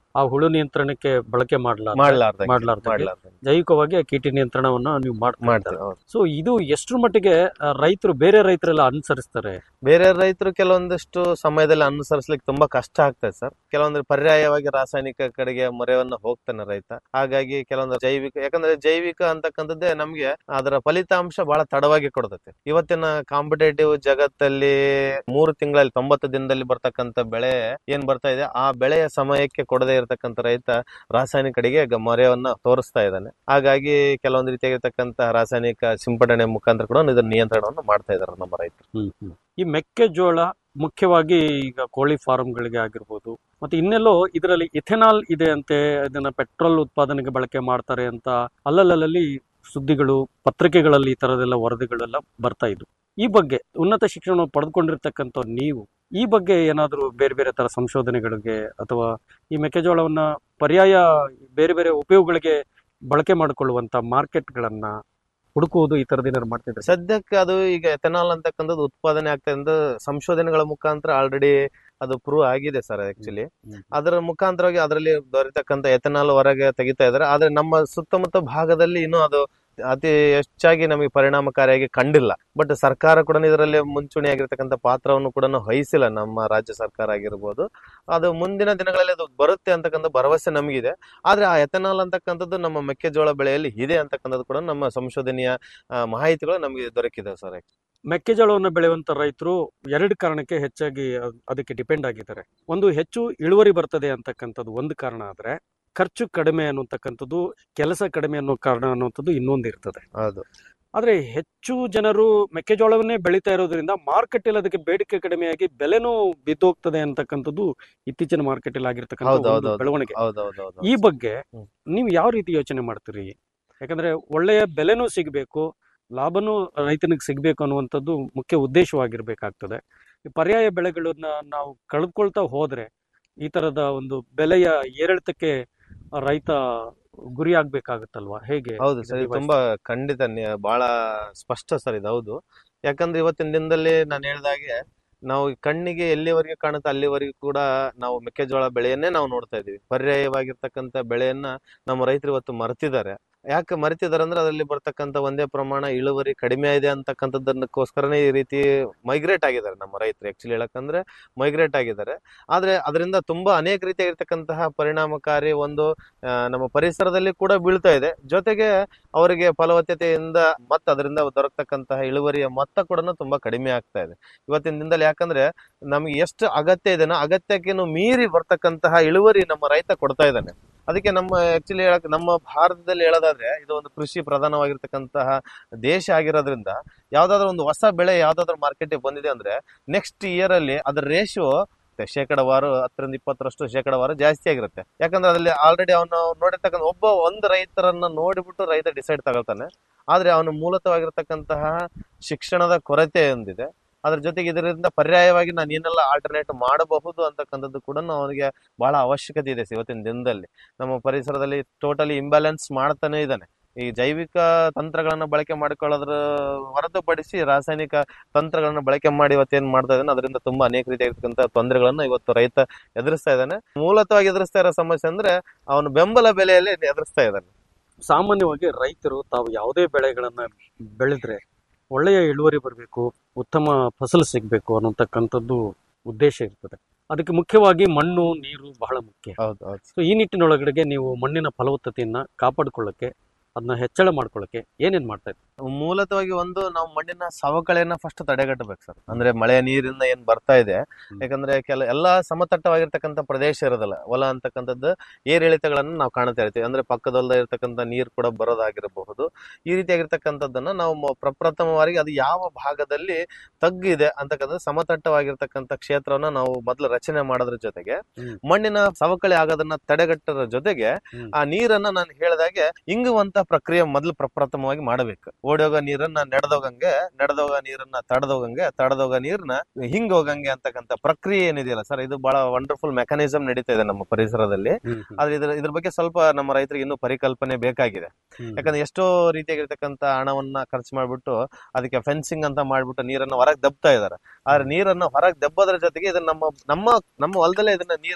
ಆ ಹುಳು ನಿಯಂತ್ರಣಕ್ಕೆ ಬಳಕೆ ಮಾಡಲಾರ್ದ ಮಾಡ್ಲಾರ್ದಂಗೆ, ಮಾಡ್ಲಾರ್ದಂಗೆ ಮಾಡ್ಲಾರ್ದಂಗೆ. ಜೈವಿಕವಾಗಿ ಆ ಕೀಟ ನಿಯಂತ್ರಣವನ್ನ ನೀವು ಮಾಡ್ತಾರೆ, ಮಾಡ್ತಾರೆ ಹೌದು. ಸೊ ಇದು ಎಷ್ಟ್ರ ಮಟ್ಟಿಗೆ ಆ, ರೈತರು ಬೇರೆ ರೈತರೆಲ್ಲ ಅನುಸರಿಸ್ತಾರೆ ಬೇರೆ ರೈತರು ಕೆಲವೊಂದಿಷ್ಟು ಸಮಯದಲ್ಲಿ ಅನುಸರಿಸ್ಲಿಕ್ಕೆ ತುಂಬಾ ಕಷ್ಟ ಆಗ್ತದೆ ಸರ್ ಕೆಲವೊಂದು ಪರ್ಯಾಯವಾಗಿ ರಾಸಾಯನಿಕ ಕಡೆಗೆ ಮೊರೆವನ್ನ ಹೋಗ್ತಾನೆ ರೈತ ಹಾಗಾಗಿ ಕೆಲವೊಂದು ಜೈವಿಕ ಯಾಕಂದ್ರೆ ಜೈವಿಕ ಅಂತಕ್ಕಂಥದ್ದೇ ನಮ್ಗೆ ಅದರ ಫಲಿತಾಂಶ ಬಹಳ ತಡವಾಗಿ ಕೊಡ್ತೈತೆ ಇವತ್ತಿನ ಕಾಂಪಿಟೇಟಿವ್ ಜಗತ್ತಲ್ಲಿ ಮೂರು ತಿಂಗಳಲ್ಲಿ ತೊಂಬತ್ತು ದಿನದಲ್ಲಿ ಬರ್ತಕ್ಕಂಥ ಬೆಳೆ ಏನ್ ಬರ್ತಾ ಇದೆ ಆ ಬೆಳೆಯ ಸಮಯಕ್ಕೆ ಕೊಡದೇ ಇರತಕ್ಕಂಥ ರೈತ ರಾಸಾಯನಿಕ ಕಡೆಗೆ ಗ- ಮೊರೆವನ್ನ ತೋರಿಸ್ತಾ ಇದ್ದಾನೆ ಹಾಗಾಗಿ ಕೆಲವೊಂದು ರೀತಿಯಾಗಿರ್ತಕ್ಕಂಥ ರಾಸಾಯನಿಕ ಸಿಂಪಡಣೆ ಮುಖಾಂತರ ಕೂಡ ಇದನ್ನ ನಿಯಂತ್ರಣವನ್ನು ಮಾಡ್ತಾ ಇದ್ದಾರೆ ನಮ್ಮ ರೈತರು ಈ ಮೆಕ್ಕೆಜೋಳ ಮುಖ್ಯವಾಗಿ ಈಗ ಕೋಳಿ ಫಾರ್ಮ್ಗಳಿಗೆ ಆಗಿರ್ಬೋದು ಮತ್ತೆ ಇನ್ನೆಲ್ಲೋ ಇದರಲ್ಲಿ ಇಥೆನಾಲ್ ಇದೆ ಅಂತೆ ಇದನ್ನ ಪೆಟ್ರೋಲ್ ಉತ್ಪಾದನೆಗೆ ಬಳಕೆ ಮಾಡ್ತಾರೆ ಅಂತ ಅಲ್ಲಲ್ಲಲ್ಲಿ ಸುದ್ದಿಗಳು ಪತ್ರಿಕೆಗಳಲ್ಲಿ ಈ ತರದೆಲ್ಲ ವರದಿಗಳೆಲ್ಲ ಬರ್ತಾ ಇದ್ವು ಈ ಬಗ್ಗೆ ಉನ್ನತ ಶಿಕ್ಷಣ ಪಡೆದುಕೊಂಡಿರ್ತಕ್ಕಂಥ ನೀವು ಈ ಬಗ್ಗೆ ಏನಾದರೂ ಬೇರೆ ಬೇರೆ ತರ ಸಂಶೋಧನೆಗಳಿಗೆ ಅಥವಾ ಈ ಮೆಕ್ಕೆಜೋಳವನ್ನ ಪರ್ಯಾಯ ಬೇರೆ ಬೇರೆ ಉಪಯೋಗಗಳಿಗೆ ಬಳಕೆ ಮಾಡಿಕೊಳ್ಳುವಂತ ಮಾರ್ಕೆಟ್ಗಳನ್ನ ಹುಡುಕುವುದು ಈ ತರದ್ ಏನಾದ್ರು ಮಾಡ್ತಿದ್ರೆ ಸದ್ಯಕ್ಕೆ ಅದು ಈಗ ಎಥೆನಾಲ್ ಅಂತಕ್ಕಂಥದ್ದು ಉತ್ಪಾದನೆ ಆಗ್ತಾ ಇದೆ ಸಂಶೋಧನೆಗಳ ಮುಖಾಂತರ ಆಲ್ರೆಡಿ ಅದು ಪ್ರೂವ್ ಆಗಿದೆ ಸರ್ ಆಕ್ಚುಲಿ ಅದರ ಮುಖಾಂತರವಾಗಿ ಅದರಲ್ಲಿ ದೊರೆತಕ್ಕಂಥ ಎಥೆನಾಲ್ ಹೊರಗೆ ತೆಗಿತಾ ಇದಾರೆ ಆದ್ರೆ ನಮ್ಮ ಸುತ್ತಮುತ್ತ ಭಾಗದಲ್ಲಿ ಇನ್ನೂ ಅದು ಅತಿ ಹೆಚ್ಚಾಗಿ ನಮಗೆ ಪರಿಣಾಮಕಾರಿಯಾಗಿ ಕಂಡಿಲ್ಲ ಬಟ್ ಸರ್ಕಾರ ಕೂಡ ಇದರಲ್ಲಿ ಮುಂಚೂಣಿಯಾಗಿರ್ತಕ್ಕಂಥ ಪಾತ್ರವನ್ನು ಕೂಡ ವಹಿಸಿಲ್ಲ ನಮ್ಮ ರಾಜ್ಯ ಸರ್ಕಾರ ಆಗಿರ್ಬೋದು ಅದು ಮುಂದಿನ ದಿನಗಳಲ್ಲಿ ಅದು ಬರುತ್ತೆ ಅಂತಕ್ಕಂಥ ಭರವಸೆ ನಮಗಿದೆ ಆದ್ರೆ ಆ ಎಥೆನಾಲ್ ಅಂತಕ್ಕಂಥದ್ದು ನಮ್ಮ ಮೆಕ್ಕೆಜೋಳ ಬೆಳೆಯಲ್ಲಿ ಇದೆ ಅಂತಕ್ಕಂಥದ್ದು ಕೂಡ ನಮ್ಮ ಸಂಶೋಧನೆಯ ಆ, ಮಾಹಿತಿಗಳು ನಮಗೆ ದೊರಕಿದೆ ಸರ್ ಮೆಕ್ಕೆಜೋಳವನ್ನು ಬೆಳೆಯುವಂತ ರೈತರು ಎರಡು ಕಾರಣಕ್ಕೆ ಹೆಚ್ಚಾಗಿ ಅದ್- ಅದಕ್ಕೆ ಡಿಪೆಂಡ್ ಆಗಿದ್ದಾರೆ ಒಂದು ಹೆಚ್ಚು ಇಳುವರಿ ಬರ್ತದೆ ಅಂತಕ್ಕಂಥದ್ದು ಒಂದು ಕಾರಣ ಆದ್ರೆ ಖರ್ಚು ಕಡಿಮೆ ಅನ್ನುವಂತಕ್ಕಂಥದ್ದು ಕೆಲಸ ಕಡಿಮೆ ಅನ್ನೋ ಕಾರಣ ಅನ್ನುವಂಥದ್ದು ಇನ್ನೊಂದು ಇರ್ತದೆ ಹೌದು ಆದ್ರೆ ಹೆಚ್ಚು ಜನರು ಮೆಕ್ಕೆಜೋಳವನ್ನೇ ಬೆಳೀತಾ ಇರೋದ್ರಿಂದ ಮಾರ್ಕೆಟ್ ಅಲ್ಲಿ ಅದಕ್ಕೆ ಬೇಡಿಕೆ ಕಡಿಮೆಯಾಗಿ ಬೆಲೆನೂ ಬಿದ್ದೋಗ್ತದೆ ಅಂತಕ್ಕಂಥದ್ದು ಇತ್ತೀಚಿನ ಮಾರ್ಕೆಟ್ ಅಲ್ಲಿ ಆಗಿರ್ತಕ್ಕಂಥ ಹೌದು, ಒಂದು ಹೌದು, ಬೆಳವಣಿಗೆ ಹೌದು, ಹೌದು, ಹೌದು. ಈ ಬಗ್ಗೆ ನೀವು ಯಾವ ರೀತಿ ಯೋಚನೆ ಮಾಡ್ತೀರಿ ಯಾಕಂದ್ರೆ ಒಳ್ಳೆಯ ಬೆಲೆನೂ ಸಿಗಬೇಕು ಲಾಭನೂ ರೈತನಿಗೆ ಸಿಗಬೇಕು ಅನ್ನುವಂಥದ್ದು ಮುಖ್ಯ ಉದ್ದೇಶವಾಗಿರ್ಬೇಕಾಗ್ತದೆ ಈ ಪರ್ಯಾಯ ಬೆಳೆಗಳನ್ನ ನಾವು ಕಳೆದುಕೊಳ್ತಾ ಹೋದ್ರೆ ಈ ತರದ ಒಂದು ಬೆಲೆಯ ಏರಿಳಿತಕ್ಕೆ ರೈತ ಗುರಿ ಆಗ್ಬೇಕಾಗತ್ತಲ್ವಾ ಹೇಗೆ ಹೌದು ಇದನ್ನ ಸರ್ ಇದು ನಿಭಾಯಿಸ್ತಾರೆ? ತುಂಬಾ ಖಂಡಿತ ನಿ- ಬಹಳ ಸ್ಪಷ್ಟ ಸರ್ ಇದು ಹೌದು ಯಾಕಂದ್ರೆ ಇವತ್ತಿನ ದಿನದಲ್ಲಿ ನಾನು ಹೇಳ್ದಾಗೆ ನಾವು ಕಣ್ಣಿಗೆ ಎಲ್ಲಿವರೆಗೆ ಕಾಣುತ್ತೆ ಅಲ್ಲಿವರೆಗೂ ಕೂಡ ನಾವು ಮೆಕ್ಕೆಜೋಳ ಬೆಳೆಯನ್ನೇ ನಾವು ನೋಡ್ತಾ ಇದೀವಿ ಪರ್ಯಾಯವಾಗಿರ್ತಕ್ಕಂಥ ಬೆಳೆಯನ್ನ ನಮ್ಮ ರೈತರು ಇವತ್ತು ಮರೆತಿದ್ದಾರೆ ಯಾಕೆ ಮರೆತಿದ್ದಾರೆ ಅಂದ್ರೆ ಅದರಲ್ಲಿ ಬರ್ತಕ್ಕಂಥ ಒಂದೇ ಪ್ರಮಾಣ ಇಳುವರಿ ಕಡಿಮೆ ಇದೆ ಅಂತಕ್ಕಂಥದ್ದಕ್ಕೋಸ್ಕರನೇ ಈ ರೀತಿ ಮೈಗ್ರೇಟ್ ಆಗಿದ್ದಾರೆ ನಮ್ಮ ರೈತರು ಆಕ್ಚುಲಿ ಹೇಳಕ್ಕಂದ್ರೆ ಮೈಗ್ರೇಟ್ ಆಗಿದ್ದಾರೆ ಆದ್ರೆ ಅದರಿಂದ ತುಂಬಾ ಅನೇಕ ರೀತಿಯಾಗಿರ್ತಕ್ಕಂತಹ ಪರಿಣಾಮಕಾರಿ ಒಂದು ಆ, ನಮ್ಮ ಪರಿಸರದಲ್ಲಿ ಕೂಡ ಬೀಳ್ತಾ ಇದೆ ಜೊತೆಗೆ ಅವರಿಗೆ ಫಲವತ್ತತೆಯಿಂದ ಮತ್ತೆ ಅದರಿಂದ ದೊರಕತಕ್ಕಂತಹ ಇಳುವರಿಯ ಮೊತ್ತ ಕೂಡ ತುಂಬಾ ಕಡಿಮೆ ಆಗ್ತಾ ಇದೆ ಇವತ್ತಿನ ದಿನದಲ್ಲಿ ಯಾಕಂದ್ರೆ ನಮ್ಗೆ ಎಷ್ಟು ಅಗತ್ಯ ಇದೆನೋ ಅಗತ್ಯಕ್ಕಿಂತ ಮೀರಿ ಬರ್ತಕ್ಕಂತಹ ಇಳುವರಿ ನಮ್ಮ ರೈತ ಕೊಡ್ತಾ ಇದ್ದಾನೆ ಅದಕ್ಕೆ ನಮ್ಮ ಆಕ್ಚುಲಿ ಹೇಳಕ್ ನಮ್ಮ ಭಾರತದಲ್ಲಿ ಹೇಳೋದಾದ್ರೆ ಇದು ಒಂದು ಕೃಷಿ ಪ್ರಧಾನವಾಗಿರ್ತಕ್ಕಂತಹ ದೇಶ ಆಗಿರೋದ್ರಿಂದ ಯಾವ್ದಾದ್ರು ಒಂದು ಹೊಸ ಬೆಳೆ ಯಾವ್ದಾದ್ರು ಮಾರ್ಕೆಟ್ಗೆ ಬಂದಿದೆ ಅಂದ್ರೆ ನೆಕ್ಸ್ಟ್ ಇಯರ್ ಅಲ್ಲಿ ಅದ್ರ ರೇಷಿಯೋ ಶೇಕಡವಾರು ಹತ್ತರಿಂದ ಇಪ್ಪತ್ತರಷ್ಟು ಶೇಕಡವಾರು ಜಾಸ್ತಿ ಆಗಿರುತ್ತೆ ಯಾಕಂದ್ರೆ ಅದ್ರಲ್ಲಿ ಆಲ್ರೆಡಿ ಅವನು ನೋಡಿರ್ತಕ್ಕಂಥ ಒಬ್ಬ ಒಂದು ರೈತರನ್ನ ನೋಡಿಬಿಟ್ಟು ರೈತ ಡಿಸೈಡ್ ತಗೊಳ್ತಾನೆ ಆದ್ರೆ ಅವನು ಮೂಲತವಾಗಿರ್ತಕ್ಕಂತಹ ಶಿಕ್ಷಣದ ಕೊರತೆ ಒಂದಿದೆ ಅದ್ರ ಜೊತೆಗೆ ಇದರಿಂದ ಪರ್ಯಾಯವಾಗಿ ನಾನು ಏನೆಲ್ಲ ಆಲ್ಟರ್ನೇಟ್ ಮಾಡಬಹುದು ಅಂತಕ್ಕಂಥದ್ದು ಕೂಡ ಅವನಿಗೆ ಬಹಳ ಅವಶ್ಯಕತೆ ಇದೆ ಇವತ್ತಿನ ದಿನದಲ್ಲಿ ನಮ್ಮ ಪರಿಸರದಲ್ಲಿ ಟೋಟಲಿ ಇಂಬ್ಯಾಲೆನ್ಸ್ ಮಾಡ್ತಾನೆ ಇದ್ದಾನೆ ಈ ಜೈವಿಕ ತಂತ್ರಗಳನ್ನ ಬಳಕೆ ಮಾಡಿಕೊಳ್ಳೋದ್ರ ಹೊರತುಪಡಿಸಿ ರಾಸಾಯನಿಕ ತಂತ್ರಗಳನ್ನ ಬಳಕೆ ಮಾಡಿ ಇವತ್ತೇನ್ ಮಾಡ್ತಾ ಇದ್ದಾನೆ ಅದರಿಂದ ತುಂಬಾ ಅನೇಕ ರೀತಿಯಾಗಿರ್ತಕ್ಕಂಥ ತೊಂದರೆಗಳನ್ನ ಇವತ್ತು ರೈತ ಎದುರಿಸ್ತಾ ಇದ್ದಾನೆ ಮೂಲತವಾಗಿ ಎದುರಿಸ್ತಾ ಇರೋ ಸಮಸ್ಯೆ ಅಂದ್ರೆ ಅವನು ಬೆಂಬಲ ಬೆಲೆಯಲ್ಲಿ ಎದುರಿಸ್ತಾ ಇದ್ದಾನೆ ಸಾಮಾನ್ಯವಾಗಿ ರೈತರು ತಾವು ಯಾವುದೇ ಬೆಳೆಗಳನ್ನ ಬೆಳೆದ್ರೆ ಒಳ್ಳೆಯ ಇಳುವರಿ ಬರಬೇಕು ಉತ್ತಮ ಫಸಲು ಸಿಗಬೇಕು ಅನ್ನತಕ್ಕಂಥದ್ದು ಉದ್ದೇಶ ಇರ್ತದೆ ಅದಕ್ಕೆ ಮುಖ್ಯವಾಗಿ ಮಣ್ಣು ನೀರು ಬಹಳ ಮುಖ್ಯ ಹೌದು ಹೌದು ಸೊ ಈ ನಿಟ್ಟಿನೊಳಗಡೆಗೆ ನೀವು ಮಣ್ಣಿನ ಫಲವತ್ತತೆಯನ್ನ ಕಾಪಾಡಿಕೊಳ್ಳಕ್ಕೆ ಅದನ್ನ ಹೆಚ್ಚಳ ಮಾಡ್ಕೊಳ್ಳಕ್ಕೆ ಏನೇನ್ ಮಾಡ್ತಾ ಇದ್ದೀರಿ ಮೂಲತವಾಗಿ ಒಂದು ನಾವು ಮಣ್ಣಿನ ಸವಕಳಿಯನ್ನ ಫಸ್ಟ್ ತಡೆಗಟ್ಟಬೇಕು ಸರ್ ಅಂದ್ರೆ ಮಳೆ ನೀರಿಂದ ಏನ್ ಬರ್ತಾ ಇದೆ ಯಾಕಂದ್ರೆ ಕೆಲ ಎಲ್ಲಾ ಸಮತಟ್ಟವಾಗಿರ್ತಕ್ಕಂಥ ಪ್ರದೇಶ ಇರೋದಲ್ಲ ಹೊಲ ಅಂತಕ್ಕಂಥದ್ದು ಏರಿಳಿತಗಳನ್ನ ನಾವು ಕಾಣ್ತಾ ಇರ್ತೀವಿ ಅಂದ್ರೆ ಪಕ್ಕದಲ್ಲದೆ ಇರ್ತಕ್ಕಂಥ ನೀರು ಕೂಡ ಬರೋದಾಗಿರಬಹುದು ಈ ರೀತಿಯಾಗಿರ್ತಕ್ಕಂಥದ್ದನ್ನ ನಾವು ಮೊ- ಪ್ರಪ್ರಥಮವಾಗಿ ಅದು ಯಾವ ಭಾಗದಲ್ಲಿ ತಗ್ಗಿದೆ ಅಂತಕ್ಕಂಥ ಸಮತಟ್ಟವಾಗಿರ್ತಕ್ಕಂಥ ಕ್ಷೇತ್ರವನ್ನ ನಾವು ಮೊದಲು ರಚನೆ ಮಾಡೋದ್ರ ಜೊತೆಗೆ ಮಣ್ಣಿನ ಸವಕಳಿ ಆಗೋದನ್ನ ತಡೆಗಟ್ಟೋದ್ರ ಜೊತೆಗೆ ಆ ನೀರನ್ನ ನಾನು ಹೇಳಿದಾಗೆ ಇಂಗುವಂತ ಪ್ರಕ್ರಿಯೆ ಮೊದಲು ಪ್ರಪ್ರಥಮವಾಗಿ ಮಾಡಬೇಕು ಓಡೋಗ ನೀರನ್ನ ನಡೆದೋಗಂಗೆ ನಡೆದೋಗ ನೀರನ್ನ ತಡೆದೋಗಂಗೆ ತಡೆದೋಗ ನೀರ್ನ ಹಿಂಗೋಗಂಗೆ ಅಂತಕ್ಕಂಥ ಪ್ರಕ್ರಿಯೆ ಏನಿದೆಯಲ್ಲ ಸರ್ ಇದು ಬಹಳ ವಂಡರ್ಫುಲ್ ಮೆಕಾನಿಸಮ್ ನಡೀತಾ ಇದೆ ನಮ್ಮ ಪರಿಸರದಲ್ಲಿ ಆದ್ರೆ ಇದ್ರ ಇದ್ರ ಬಗ್ಗೆ ಸ್ವಲ್ಪ ನಮ್ಮ ರೈತರಿಗೆ ಇನ್ನೂ ಪರಿಕಲ್ಪನೆ ಬೇಕಾಗಿದೆ ಯಾಕಂದ್ರೆ ಎಷ್ಟೋ ರೀತಿಯಾಗಿರ್ತಕ್ಕಂಥ ಹಣವನ್ನ ಖರ್ಚು ಮಾಡ್ಬಿಟ್ಟು ಅದಕ್ಕೆ ಫೆನ್ಸಿಂಗ್ ಅಂತ ಮಾಡ್ಬಿಟ್ಟು ನೀರನ್ನ ಹೊರಗೆ ದಬ್ತಾ ಇದಾರೆ ಆದ್ರೆ ನೀರನ್ನ ಹೊರಗೆ ದಬ್ಬೋದ್ರ ಜೊತೆಗೆ ಇದನ್ನ ನಮ್ಮ ನಮ್ಮ ನಮ್ಮ ಹೊಲದಲ್ಲೇ ಇದನ್ನ ನೀರನ್ನ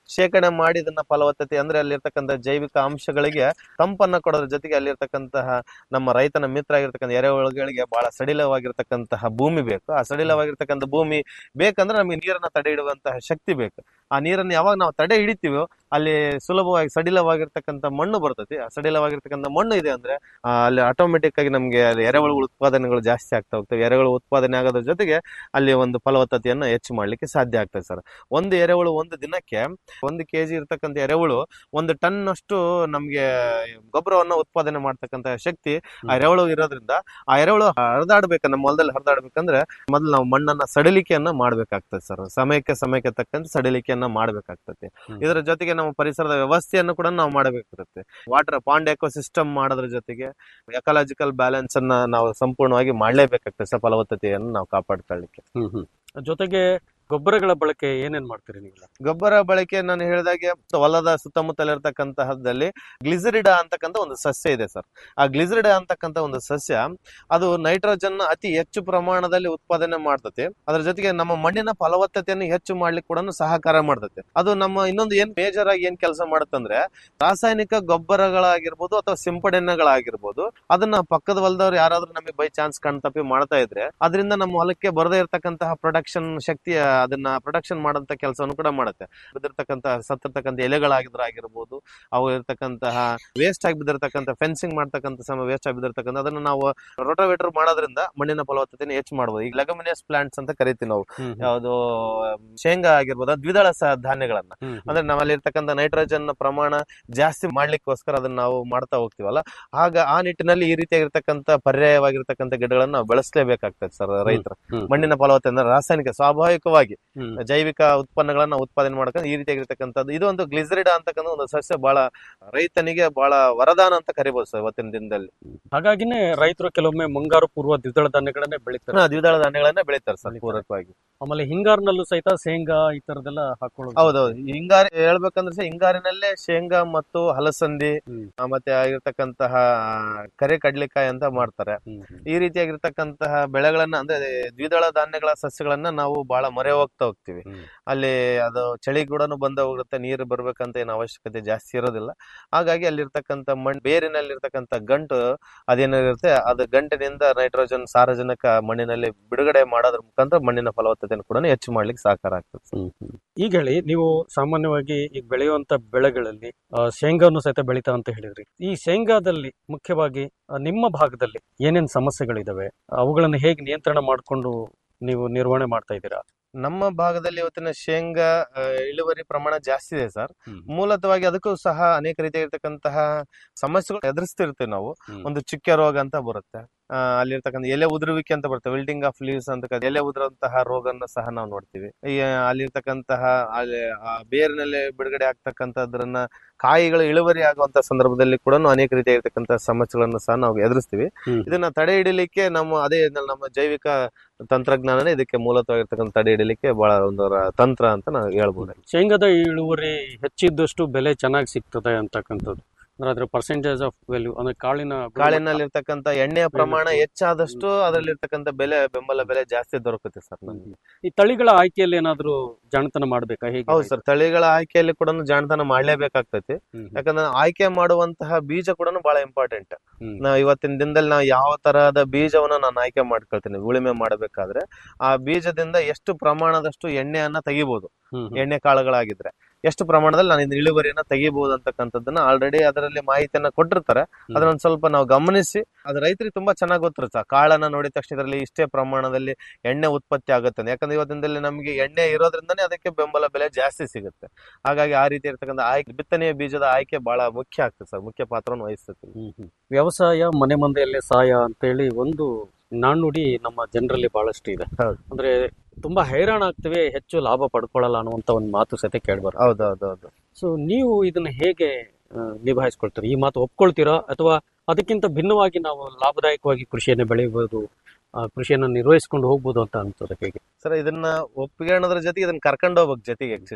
ಶೇಖರಣೆ ಮಾಡಿ ಇದನ್ನ ಫಲವತ್ತತೆ ಅಂದ್ರೆ ಅಲ್ಲಿರ್ತಕ್ಕಂಥ ಜೈವಿಕ ಅಂಶಗಳಿಗೆ ತಂಪನ್ನ ಕೊಡೋದ್ರ ಜೊತೆಗೆ ಅಲ್ಲಿರ್ತಕ್ಕಂತಹ ನಮ್ಮ ರೈತನ ಮಿತ್ರ ಆಗಿರ್ತಕ್ಕಂಥ ಎರೆಹುಳುಗಳಿಗೆ ಬಹಳ ಸಡಿಲವಾಗಿರ್ತಕ್ಕಂತಹ ಭೂಮಿ ಬೇಕು ಆ ಸಡಿಲವಾಗಿರ್ತಕ್ಕಂಥ ಭೂಮಿ ಬೇಕಂದ್ರೆ ನಮಗೆ ನೀರನ್ನ ತಡೆ ಹಿಡುವಂತಹ ಶಕ್ತಿ ಬೇಕು ಆ ನೀರನ್ನು ಯಾವಾಗ ನಾವು ತಡೆ ಹಿಡಿತೀವೋ ಅಲ್ಲಿ ಸುಲಭವಾಗಿ ಸಡಿಲವಾಗಿರ್ತಕ್ಕಂಥ ಮಣ್ಣು ಬರ್ತೈತಿ ಆ ಸಡಿಲವಾಗಿರ್ತಕ್ಕಂಥ ಮಣ್ಣು ಇದೆ ಅಂದ್ರೆ ಆ, ಅಲ್ಲಿ ಆಟೋಮೆಟಿಕ್ ಆಗಿ ನಮಗೆ ಅಲ್ಲಿ ಎರೆಹುಳು ಉತ್ಪಾದನೆಗಳು ಜಾಸ್ತಿ ಆಗ್ತಾ ಹೋಗ್ತವೆ ಎರೆಹುಳು ಉತ್ಪಾದನೆ ಆಗೋದ್ರ ಜೊತೆಗೆ ಅಲ್ಲಿ ಒಂದು ಫಲವತ್ತತೆಯನ್ನು ಹೆಚ್ಚು ಮಾಡ್ಲಿಕ್ಕೆ ಸಾಧ್ಯ ಆಗ್ತದೆ ಸರ್ ಒಂದು ಎರೆಹುಳು ಒಂದು ದಿನಕ್ಕೆ ಒಂದು ಕೆಜಿ ಇರ್ತಕ್ಕಂಥ ಎರೆಹುಳು ಒಂದು ಟನ್ ಅಷ್ಟು ನಮ್ಗೆ ಗೊಬ್ಬರವನ್ನು ಉತ್ಪಾದನೆ ಮಾಡ್ತಕ್ಕಂಥ ಶಕ್ತಿ ಆ ಎರೆಹುಳು ಇರೋದ್ರಿಂದ ಆ ಎರೆಹುಳು ಹರಿದಾಡ್ಬೇಕು ನಮ್ಮ ಹೊಲದಲ್ಲಿ ಹರಿದಾಡ್ಬೇಕಂದ್ರೆ ಮೊದಲು ನಾವು ಮಣ್ಣನ್ನ ಸಡಿಲಿಕೆಯನ್ನ ಮಾಡ್ಬೇಕಾಗ್ತದೆ ಸರ್ ಸಮಯಕ್ಕೆ ಸಮಯಕ್ಕೆ ತಕ್ಕಂತೆ ಸಡಿಲಿಕೆಯನ್ನ ಮಾಡ್ಬೇಕಾಗ್ತದೆ ಇದರ ಜೊತೆಗೆ ನಮ್ಮ ಪರಿಸರದ ವ್ಯವಸ್ಥೆಯನ್ನು ಕೂಡ ನಾವು ಮಾಡಬೇಕಾಗುತ್ತೆ ವಾಟರ್ ಪಾಂಡ್ ಎಕೋ ಸಿಸ್ಟಮ್ ಮಾಡೋದ್ರ ಜೊತೆಗೆ ಎಕಲಾಜಿಕಲ್ ಬ್ಯಾಲೆನ್ಸ್ ಅನ್ನ ನಾವು ಸಂಪೂರ್ಣವಾಗಿ ಮಾಡ್ಲೇಬೇಕಾಗ್ತದೆ ಸರ್ ಫಲವತ್ತತೆಯನ್ನು ನಾವು ಕಾಪಾಡ್ಕೊಳ್ಳಿಕ್ಕೆ ಹ್ಮ್ ಹ್ಮ್ ಜೊತೆಗೆ ಗೊಬ್ಬರಗಳ ಬಳಕೆ ಏನೇನ್ ಮಾಡ್ತೀರಿ ನೀವು ಗೊಬ್ಬರ ಬಳಕೆ ನಾನು ಹೇಳಿದಾಗೆ ಹೊಲದ ಸುತ್ತಮುತ್ತಲ ಇರತಕ್ಕಂತಹದ್ದಲ್ಲಿ ಗ್ಲಿಸರಿಡಾ ಅಂತಕ್ಕಂಥ ಒಂದು ಸಸ್ಯ ಇದೆ ಸರ್ ಆ ಗ್ಲಿಸರಿಡಾ ಅಂತಕ್ಕಂಥ ಒಂದು ಸಸ್ಯ ಅದು ನೈಟ್ರೋಜನ್ ಅತಿ ಹೆಚ್ಚು ಪ್ರಮಾಣದಲ್ಲಿ ಉತ್ಪಾದನೆ ಮಾಡ್ತತೆ ಅದ್ರ ಜೊತೆಗೆ ನಮ್ಮ ಮಣ್ಣಿನ ಫಲವತ್ತತೆಯನ್ನು ಹೆಚ್ಚು ಮಾಡ್ಲಿಕ್ಕೆ ಕೂಡ ಸಹಕಾರ ಮಾಡ್ತತೆ ಅದು ನಮ್ಮ ಇನ್ನೊಂದು ಏನ್ ಮೇಜರ್ ಆಗಿ ಏನ್ ಕೆಲಸ ಮಾಡುತ್ತಂದ್ರೆ ರಾಸಾಯನಿಕ ಗೊಬ್ಬರಗಳಾಗಿರ್ಬೋದು ಅಥವಾ ಸಿಂಪಡಣೆಗಳಾಗಿರ್ಬೋದು ಅದನ್ನ ಪಕ್ಕದ ಹೊಲದವ್ರು ಯಾರಾದ್ರೂ ನಮಗೆ ಬೈ ಚಾನ್ಸ್ ಕಣ್ತಪ್ಪಿ ಮಾಡ್ತಾ ಇದ್ರೆ ಅದರಿಂದ ನಮ್ಮ ಹೊಲಕ್ಕೆ ಬರದೇ ಇರತಕ್ಕಂತಹ ಪ್ರೊಡಕ್ಷನ್ ಶಕ್ತಿ ಅದನ್ನ ಪ್ರೊಡಕ್ಷನ್ ಮಾಡೋಂತ ಕೆಲಸವನ್ನು ಕೂಡ ಮಾಡುತ್ತೆ ಬಿದ್ದಿರ್ತಕ್ಕಂತಹ ಸತ್ತಿರ್ತಕ್ಕಂಥ ಎಲೆಗಳಾಗಿದ್ರೆ ಆಗಿರ್ಬೋದು ಅವು ಇರ್ತಕ್ಕಂತಹ ವೇಸ್ಟ್ ಆಗಿ ಬಿದ್ದಿರ್ತಕ್ಕಂಥ ಫೆನ್ಸಿಂಗ್ ಮಾಡ್ತಕ್ಕಂಥ ಸಮಯ ವೇಸ್ಟ್ ಆಗಿ ಬಿದ್ದಿರ್ತಕ್ಕಂಥ ಅದನ್ನ ನಾವು ರೋಟೋವೇಟರ್ ಮಾಡೋದ್ರಿಂದ ಮಣ್ಣಿನ ಫಲವತ್ತತೆಯನ್ನು ಹೆಚ್ಚು ಮಾಡಬಹುದು ಈಗ ಲೆಗಮಿನಿಯಸ್ ಪ್ಲಾಂಟ್ಸ್ ಅಂತ ಕರಿತೀವಿ ನಾವು ಯಾವುದು ಶೇಂಗಾ ಆಗಿರ್ಬೋದು ಅದು ದ್ವಿದಳ ಸ ಧಾನ್ಯಗಳನ್ನ ಅಂದ್ರೆ ನಮ್ಮಲ್ಲಿ ಇರ್ತಕ್ಕಂಥ ನೈಟ್ರೋಜನ್ ಪ್ರಮಾಣ ಜಾಸ್ತಿ ಮಾಡ್ಲಿಕ್ಕೋಸ್ಕರ ಅದನ್ನ ನಾವು ಮಾಡ್ತಾ ಹೋಗ್ತೀವಲ್ಲ ಆಗ ಆ ನಿಟ್ಟಿನಲ್ಲಿ ಈ ರೀತಿಯಾಗಿರ್ತಕ್ಕಂಥ ಪರ್ಯಾಯವಾಗಿರ್ತಕ್ಕಂಥ ಗಿಡಗಳನ್ನ ನಾವು ಬೆಳೆಸಲೇಬೇಕಾಗ್ತದೆ ಸರ್ ರೈತರು ಮಣ್ಣಿನ ಫಲವತ್ತತೆ ಅಂದ್ರೆ ರಾಸಾಯನಿಕ ಸ್ವಾಭಾವಿಕವಾಗಿ ಜೈವಿಕ ಉತ್ಪನ್ನಗಳನ್ನ ಉತ್ಪಾದನೆ ಮಾಡ್ಕೊಂಡು ಈ ರೀತಿಯಾಗಿರ್ತಕ್ಕಂಥದ್ದು ಇದು ಒಂದು ಗ್ಲಿಸರಿಡಾ ಅಂತಕ್ಕಂಥ ಒಂದು ಸಸ್ಯ ಬಹಳ ರೈತನಿಗೆ ಬಹಳ ವರದಾನ ಅಂತ ಕರಿಬಹುದು ಸರ್ ಇವತ್ತಿನ ದಿನದಲ್ಲಿ ಹಾಗಾಗಿನೇ ರೈತರು ಕೆಲವೊಮ್ಮೆ ಮುಂಗಾರು ಪೂರ್ವ ದ್ವಿದಳ ಧಾನ್ಯಗಳನ್ನೇ ಬೆಳಿತಾರೆ ಹಾ, ದ್ವಿದಳ ಧಾನ್ಯಗಳನ್ನ ಬೆಳಿತಾರೆ ಸರ್ ಪೂರಕವಾಗಿ ಆಮೇಲೆ ಹಿಂಗಾರಿನಲ್ಲೂ ಸಹಿತ ಶೇಂಗಾ ಈ ತರದೆಲ್ಲ ಹಾಕೊಳ್ಳೋದು ಹೌದೌದು ಹಿಂಗಾರಿ ಹೇಳ್ಬೇಕಂದ್ರೆ ಸಹ ಹಿಂಗಾರಿನಲ್ಲೇ ಶೇಂಗಾ ಮತ್ತು ಹಲಸಂದಿ ಆ, ಮತ್ತೆ ಆಗಿರ್ತಕ್ಕಂತಹ ಕರೆ ಕಡ್ಲಿಕಾಯಿ ಅಂತ ಮಾಡ್ತಾರೆ ಈ ರೀತಿಯಾಗಿರ್ತಕ್ಕಂತಹ ಬೆಳೆಗಳನ್ನ ಅಂದ್ರೆ ದ್ವಿದಳ ಧಾನ್ಯಗಳ ಸಸ್ಯಗಳನ್ನ ನಾವು ಬಹಳ ಮೊರೆ ಹೋಗ್ತಾ ಹೋಗ್ತಿವಿ ಅಲ್ಲಿ ಅದು ಚಳಿ ಕೂಡ ಬಂದ ಹೋಗುತ್ತೆ ನೀರು ಬರ್ಬೇಕಂತ ಏನು ಅವಶ್ಯಕತೆ ಜಾಸ್ತಿ ಇರೋದಿಲ್ಲ ಹಾಗಾಗಿ ಅಲ್ಲಿರ್ತಕ್ಕಂಥ ಮಣ್ಣು ಬೇರಿನಲ್ಲಿರ್ತಕ್ಕಂಥ ಗಂಟು ಅದೇನಿರುತ್ತೆ ಅದು ಗಂಟಿನಿಂದ ನೈಟ್ರೋಜನ್ ಸಾರಜನಕ ಮಣ್ಣಿನಲ್ಲಿ ಬಿಡುಗಡೆ ಮಾಡೋದ್ರ ಮುಖಾಂತರ ಮಣ್ಣಿನ ಫಲವತ್ತತೆಯನ್ನು ಕೂಡ ಹೆಚ್ಚು ಮಾಡ್ಲಿಕ್ಕೆ ಸಹಕಾರ ಆಗ್ತದೆ ಈಗ ಹೇಳಿ ನೀವು ಸಾಮಾನ್ಯವಾಗಿ ಈಗ ಬೆಳೆಯುವಂತ ಬೆಳೆಗಳಲ್ಲಿ ಆ, ಶೇಂಗಾವನ್ನು ಸಹಿತ ಬೆಳಿತಾ ಅಂತ ಹೇಳಿದ್ರಿ ಈ ಶೇಂಗಾದಲ್ಲಿ ಮುಖ್ಯವಾಗಿ ಆ, ನಿಮ್ಮ ಭಾಗದಲ್ಲಿ ಏನೇನ್ ಸಮಸ್ಯೆಗಳಿದಾವೆ ಅವುಗಳನ್ನು ಹೇಗೆ ನಿಯಂತ್ರಣ ಮಾಡಿಕೊಂಡು ನೀವು ನಿರ್ವಹಣೆ ಮಾಡ್ತಾ ಇದ್ದೀರಾ ನಮ್ಮ ಭಾಗದಲ್ಲಿ ಇವತ್ತಿನ ಶೇಂಗಾ ಆ, ಇಳುವರಿ ಪ್ರಮಾಣ ಜಾಸ್ತಿ ಇದೆ ಸರ್ ಮೂಲತವಾಗಿ ಅದಕ್ಕೂ ಸಹ ಅನೇಕ ರೀತಿಯಾಗಿರ್ತಕ್ಕಂತಹ ಸಮಸ್ಯೆಗಳು ಎದುರಿಸ್ತಿರ್ತೀವಿ ನಾವು ಒಂದು ಚುಕ್ಕೆ ರೋಗ ಅಂತ ಬರುತ್ತೆ ಆ, ಅಲ್ಲಿರ್ತಕ್ಕಂಥ ಎಲೆ ಉದುರುವಿಕೆ ಅಂತ ಬರುತ್ತೆ ವಿಲ್ಟಿಂಗ್ ಆಫ್ ಲೀವ್ಸ್ ಅಂತ ಕರೀತಾರೆ. ಎಲೆ ಉದುರುವಂತಹ ರೋಗನ ಸಹ ನಾವು ನೋಡ್ತೀವಿ ಈ ಆ, ಅಲ್ಲಿರ್ತಕ್ಕಂತಹ ಅಲ್ಲಿ ಆ ಬೇರಿನಲ್ಲಿ ಬಿಡುಗಡೆ ಆಗ್ತಕ್ಕಂಥದ್ರನ್ನ ಕಾಯಿಗಳು ಇಳುವರಿ ಆಗುವಂತ ಸಂದರ್ಭದಲ್ಲಿ ಕೂಡ ಅನೇಕ ರೀತಿಯಾಗಿರ್ತಕ್ಕಂಥ ಸಮಸ್ಯೆಗಳನ್ನು ಸಹ ನಾವು ಎದುರಿಸ್ತೀವಿ ಇದನ್ನ ತಡೆ ಹಿಡಿಲಿಕ್ಕೆ ನಮ್ಮ ಅದೇ ನಮ್ಮ ಜೈವಿಕ ತಂತ್ರಜ್ಞಾನನೇ ಇದಕ್ಕೆ ಮೂಲತವಾಗಿರ್ತಕ್ಕಂಥ ತಡೆ ಹಿಡಿಲಿಕ್ಕೆ ಬಹಳ ಒಂದು ರ- ತಂತ್ರ ಅಂತ ನಾವು ಹೇಳ್ಬೋದು ಶೇಂಗಾದ ಇಳುವರಿ ಹೆಚ್ಚಿದ್ದಷ್ಟು ಬೆಲೆ ಚೆನ್ನಾಗಿ ಸಿಗ್ತದೆ ಅಂತಕ್ಕಂಥದ್ದು ಅಂದ್ರೆ ಅದ್ರ ಪರ್ಸೆಂಟೇಜ್ ಆಫ್ ವ್ಯಾಲ್ಯೂ ಅಂದ್ರೆ ಕಾಳಿನ ಗುಣಮಟ್ಟ. ಕಾಳಿನಲ್ಲಿರ್ತಕ್ಕಂಥ ಎಣ್ಣೆಯ ಪ್ರಮಾಣ ಹೆಚ್ಚಾದಷ್ಟು ಅದರಲ್ಲಿರ್ತಕ್ಕಂಥ ಬೆಲೆ ಬೆಂಬಲ ಬೆಲೆ ಜಾಸ್ತಿ ದೊರಕುತ್ತೆ ಸರ್ ನಮಗೆ ಈ ತಳಿಗಳ ಆಯ್ಕೆಯಲ್ಲಿ ಏನಾದ್ರೂ ಜಾಣತನ ಮಾಡ್ಬೇಕಾ ಹೇಗೆ ಹೌದು ಸರ್ ತಳಿಗಳ ಆಯ್ಕೆಯಲ್ಲಿ ಕೂಡ ಜಾಣತನ ಮಾಡ್ಲೇಬೇಕಾಗ್ತೈತಿ ಯಾಕಂದ್ರೆ ಆಯ್ಕೆ ಮಾಡುವಂತಹ ಬೀಜ ಕೂಡ ಬಹಳ ಇಂಪಾರ್ಟೆಂಟ್ ನಾವು ಇವತ್ತಿನ ದಿನದಲ್ಲಿ ನಾವು ಯಾವ ತರಹದ ಬೀಜವನ್ನ ನಾನು ಆಯ್ಕೆ ಮಾಡ್ಕೊಳ್ತೀನಿ ಉಳುಮೆ ಮಾಡಬೇಕಾದ್ರೆ ಆ ಬೀಜದಿಂದ ಎಷ್ಟು ಪ್ರಮಾಣದಷ್ಟು ಎಣ್ಣೆಯನ್ನ ತೆಗಿಬಹುದು ಎಣ್ಣೆ ಕಾಳುಗಳಾಗಿದ್ರೆ ಎಷ್ಟು ಪ್ರಮಾಣದಲ್ಲಿ ನಾನು ಇದನ್ನ ಇಳುವರಿಯನ್ನ ತೆಗಿಬಹುದು ಅಂತಕ್ಕಂಥದ್ದನ್ನ ಆಲ್ರೆಡಿ ಅದರಲ್ಲಿ ಮಾಹಿತಿಯನ್ನ ಕೊಟ್ಟಿರ್ತಾರೆ ಅದನ್ನ ಒಂದ್ ಸ್ವಲ್ಪ ನಾವು ಗಮನಿಸಿ ಅದು ರೈತರಿಗೆ ತುಂಬಾ ಚೆನ್ನಾಗಿ ಗೊತ್ತಿರುತ್ತೆ ಆ ಕಾಳನ್ನ ನೋಡಿದ ತಕ್ಷಣ ಇದರಲ್ಲಿ ಇಷ್ಟೇ ಪ್ರಮಾಣದಲ್ಲಿ ಎಣ್ಣೆ ಉತ್ಪತ್ತಿ ಆಗುತ್ತೆ ಅಂತ. ಯಾಕಂದ್ರೆ ಇವತ್ತಿನ ದಿನದಲ್ಲಿ ನಮಗೆ ಎಣ್ಣೆ ಇರೋದ್ರಿಂದನೇ ಅದಕ್ಕೆ ಬೆಂಬಲ ಬೆಲೆ ಜಾಸ್ತಿ ಸಿಗುತ್ತೆ ಹಾಗಾಗಿ ಆ ರೀತಿ ಇರ್ತಕ್ಕಂಥ ಆಯ್ಕೆ ಬಿತ್ತನೆಯ ಬೀಜದ ಆಯ್ಕೆ ಬಹಳ ಮುಖ್ಯ ಆಗ್ತದೆ ಸರ್ ಮುಖ್ಯ ಪಾತ್ರವನ್ನು ವಹಿಸ್ತದೆ ವ್ಯವಸಾಯ ಮನೆ ಮಂದಿಯಲ್ಲೇ ಸಹಾಯ ಅಂತೇಳಿ ಒಂದು ನಾಣ್ಣುಡಿ ನಮ್ಮ ಜನರಲ್ಲಿ ಬಹಳಷ್ಟು ಇದೆ ಅಂದ್ರೆ ತುಂಬಾ ಹೈರಾಣ ಆಗ್ತವೆ ಹೆಚ್ಚು ಲಾಭ ಪಡ್ಕೊಳ್ಳಲ್ಲ ಅನ್ನುವಂತ ಒಂದು ಮಾತು ಸತೆ ಕೇಳ್ಬಾರ ಹೌದೌದೌದು ಸೊ ನೀವು ಇದನ್ನ ಹೇಗೆ ಆ, ನಿಭಾಯಿಸ್ಕೊಳ್ತೀರಿ ಈ ಮಾತು ಒಪ್ಕೊಳ್ತೀರಾ ಅಥವಾ ಅದಕ್ಕಿಂತ ಭಿನ್ನವಾಗಿ ನಾವು ಲಾಭದಾಯಕವಾಗಿ ಕೃಷಿಯನ್ನು ಬೆಳೆಯಬಹುದು ಆ, ಕೃಷಿಯನ್ನು ನಿರ್ವಹಿಸ್ಕೊಂಡು ಹೋಗ್ಬೋದು ಅಂತ ಅನ್ಸೋದು ಹೇಗೆ ಸರ್ ಇದನ್ನ ಒಪ್ಪಿಗೆ ಅನ್ನೋದ್ರ ಜೊತೆಗೆ ಇದನ್ನ ಕರ್ಕೊಂಡು ಹೋಗ್ಬೇಕು ಜೊತೆಗೆ ಆಕ್ಚುಲಿ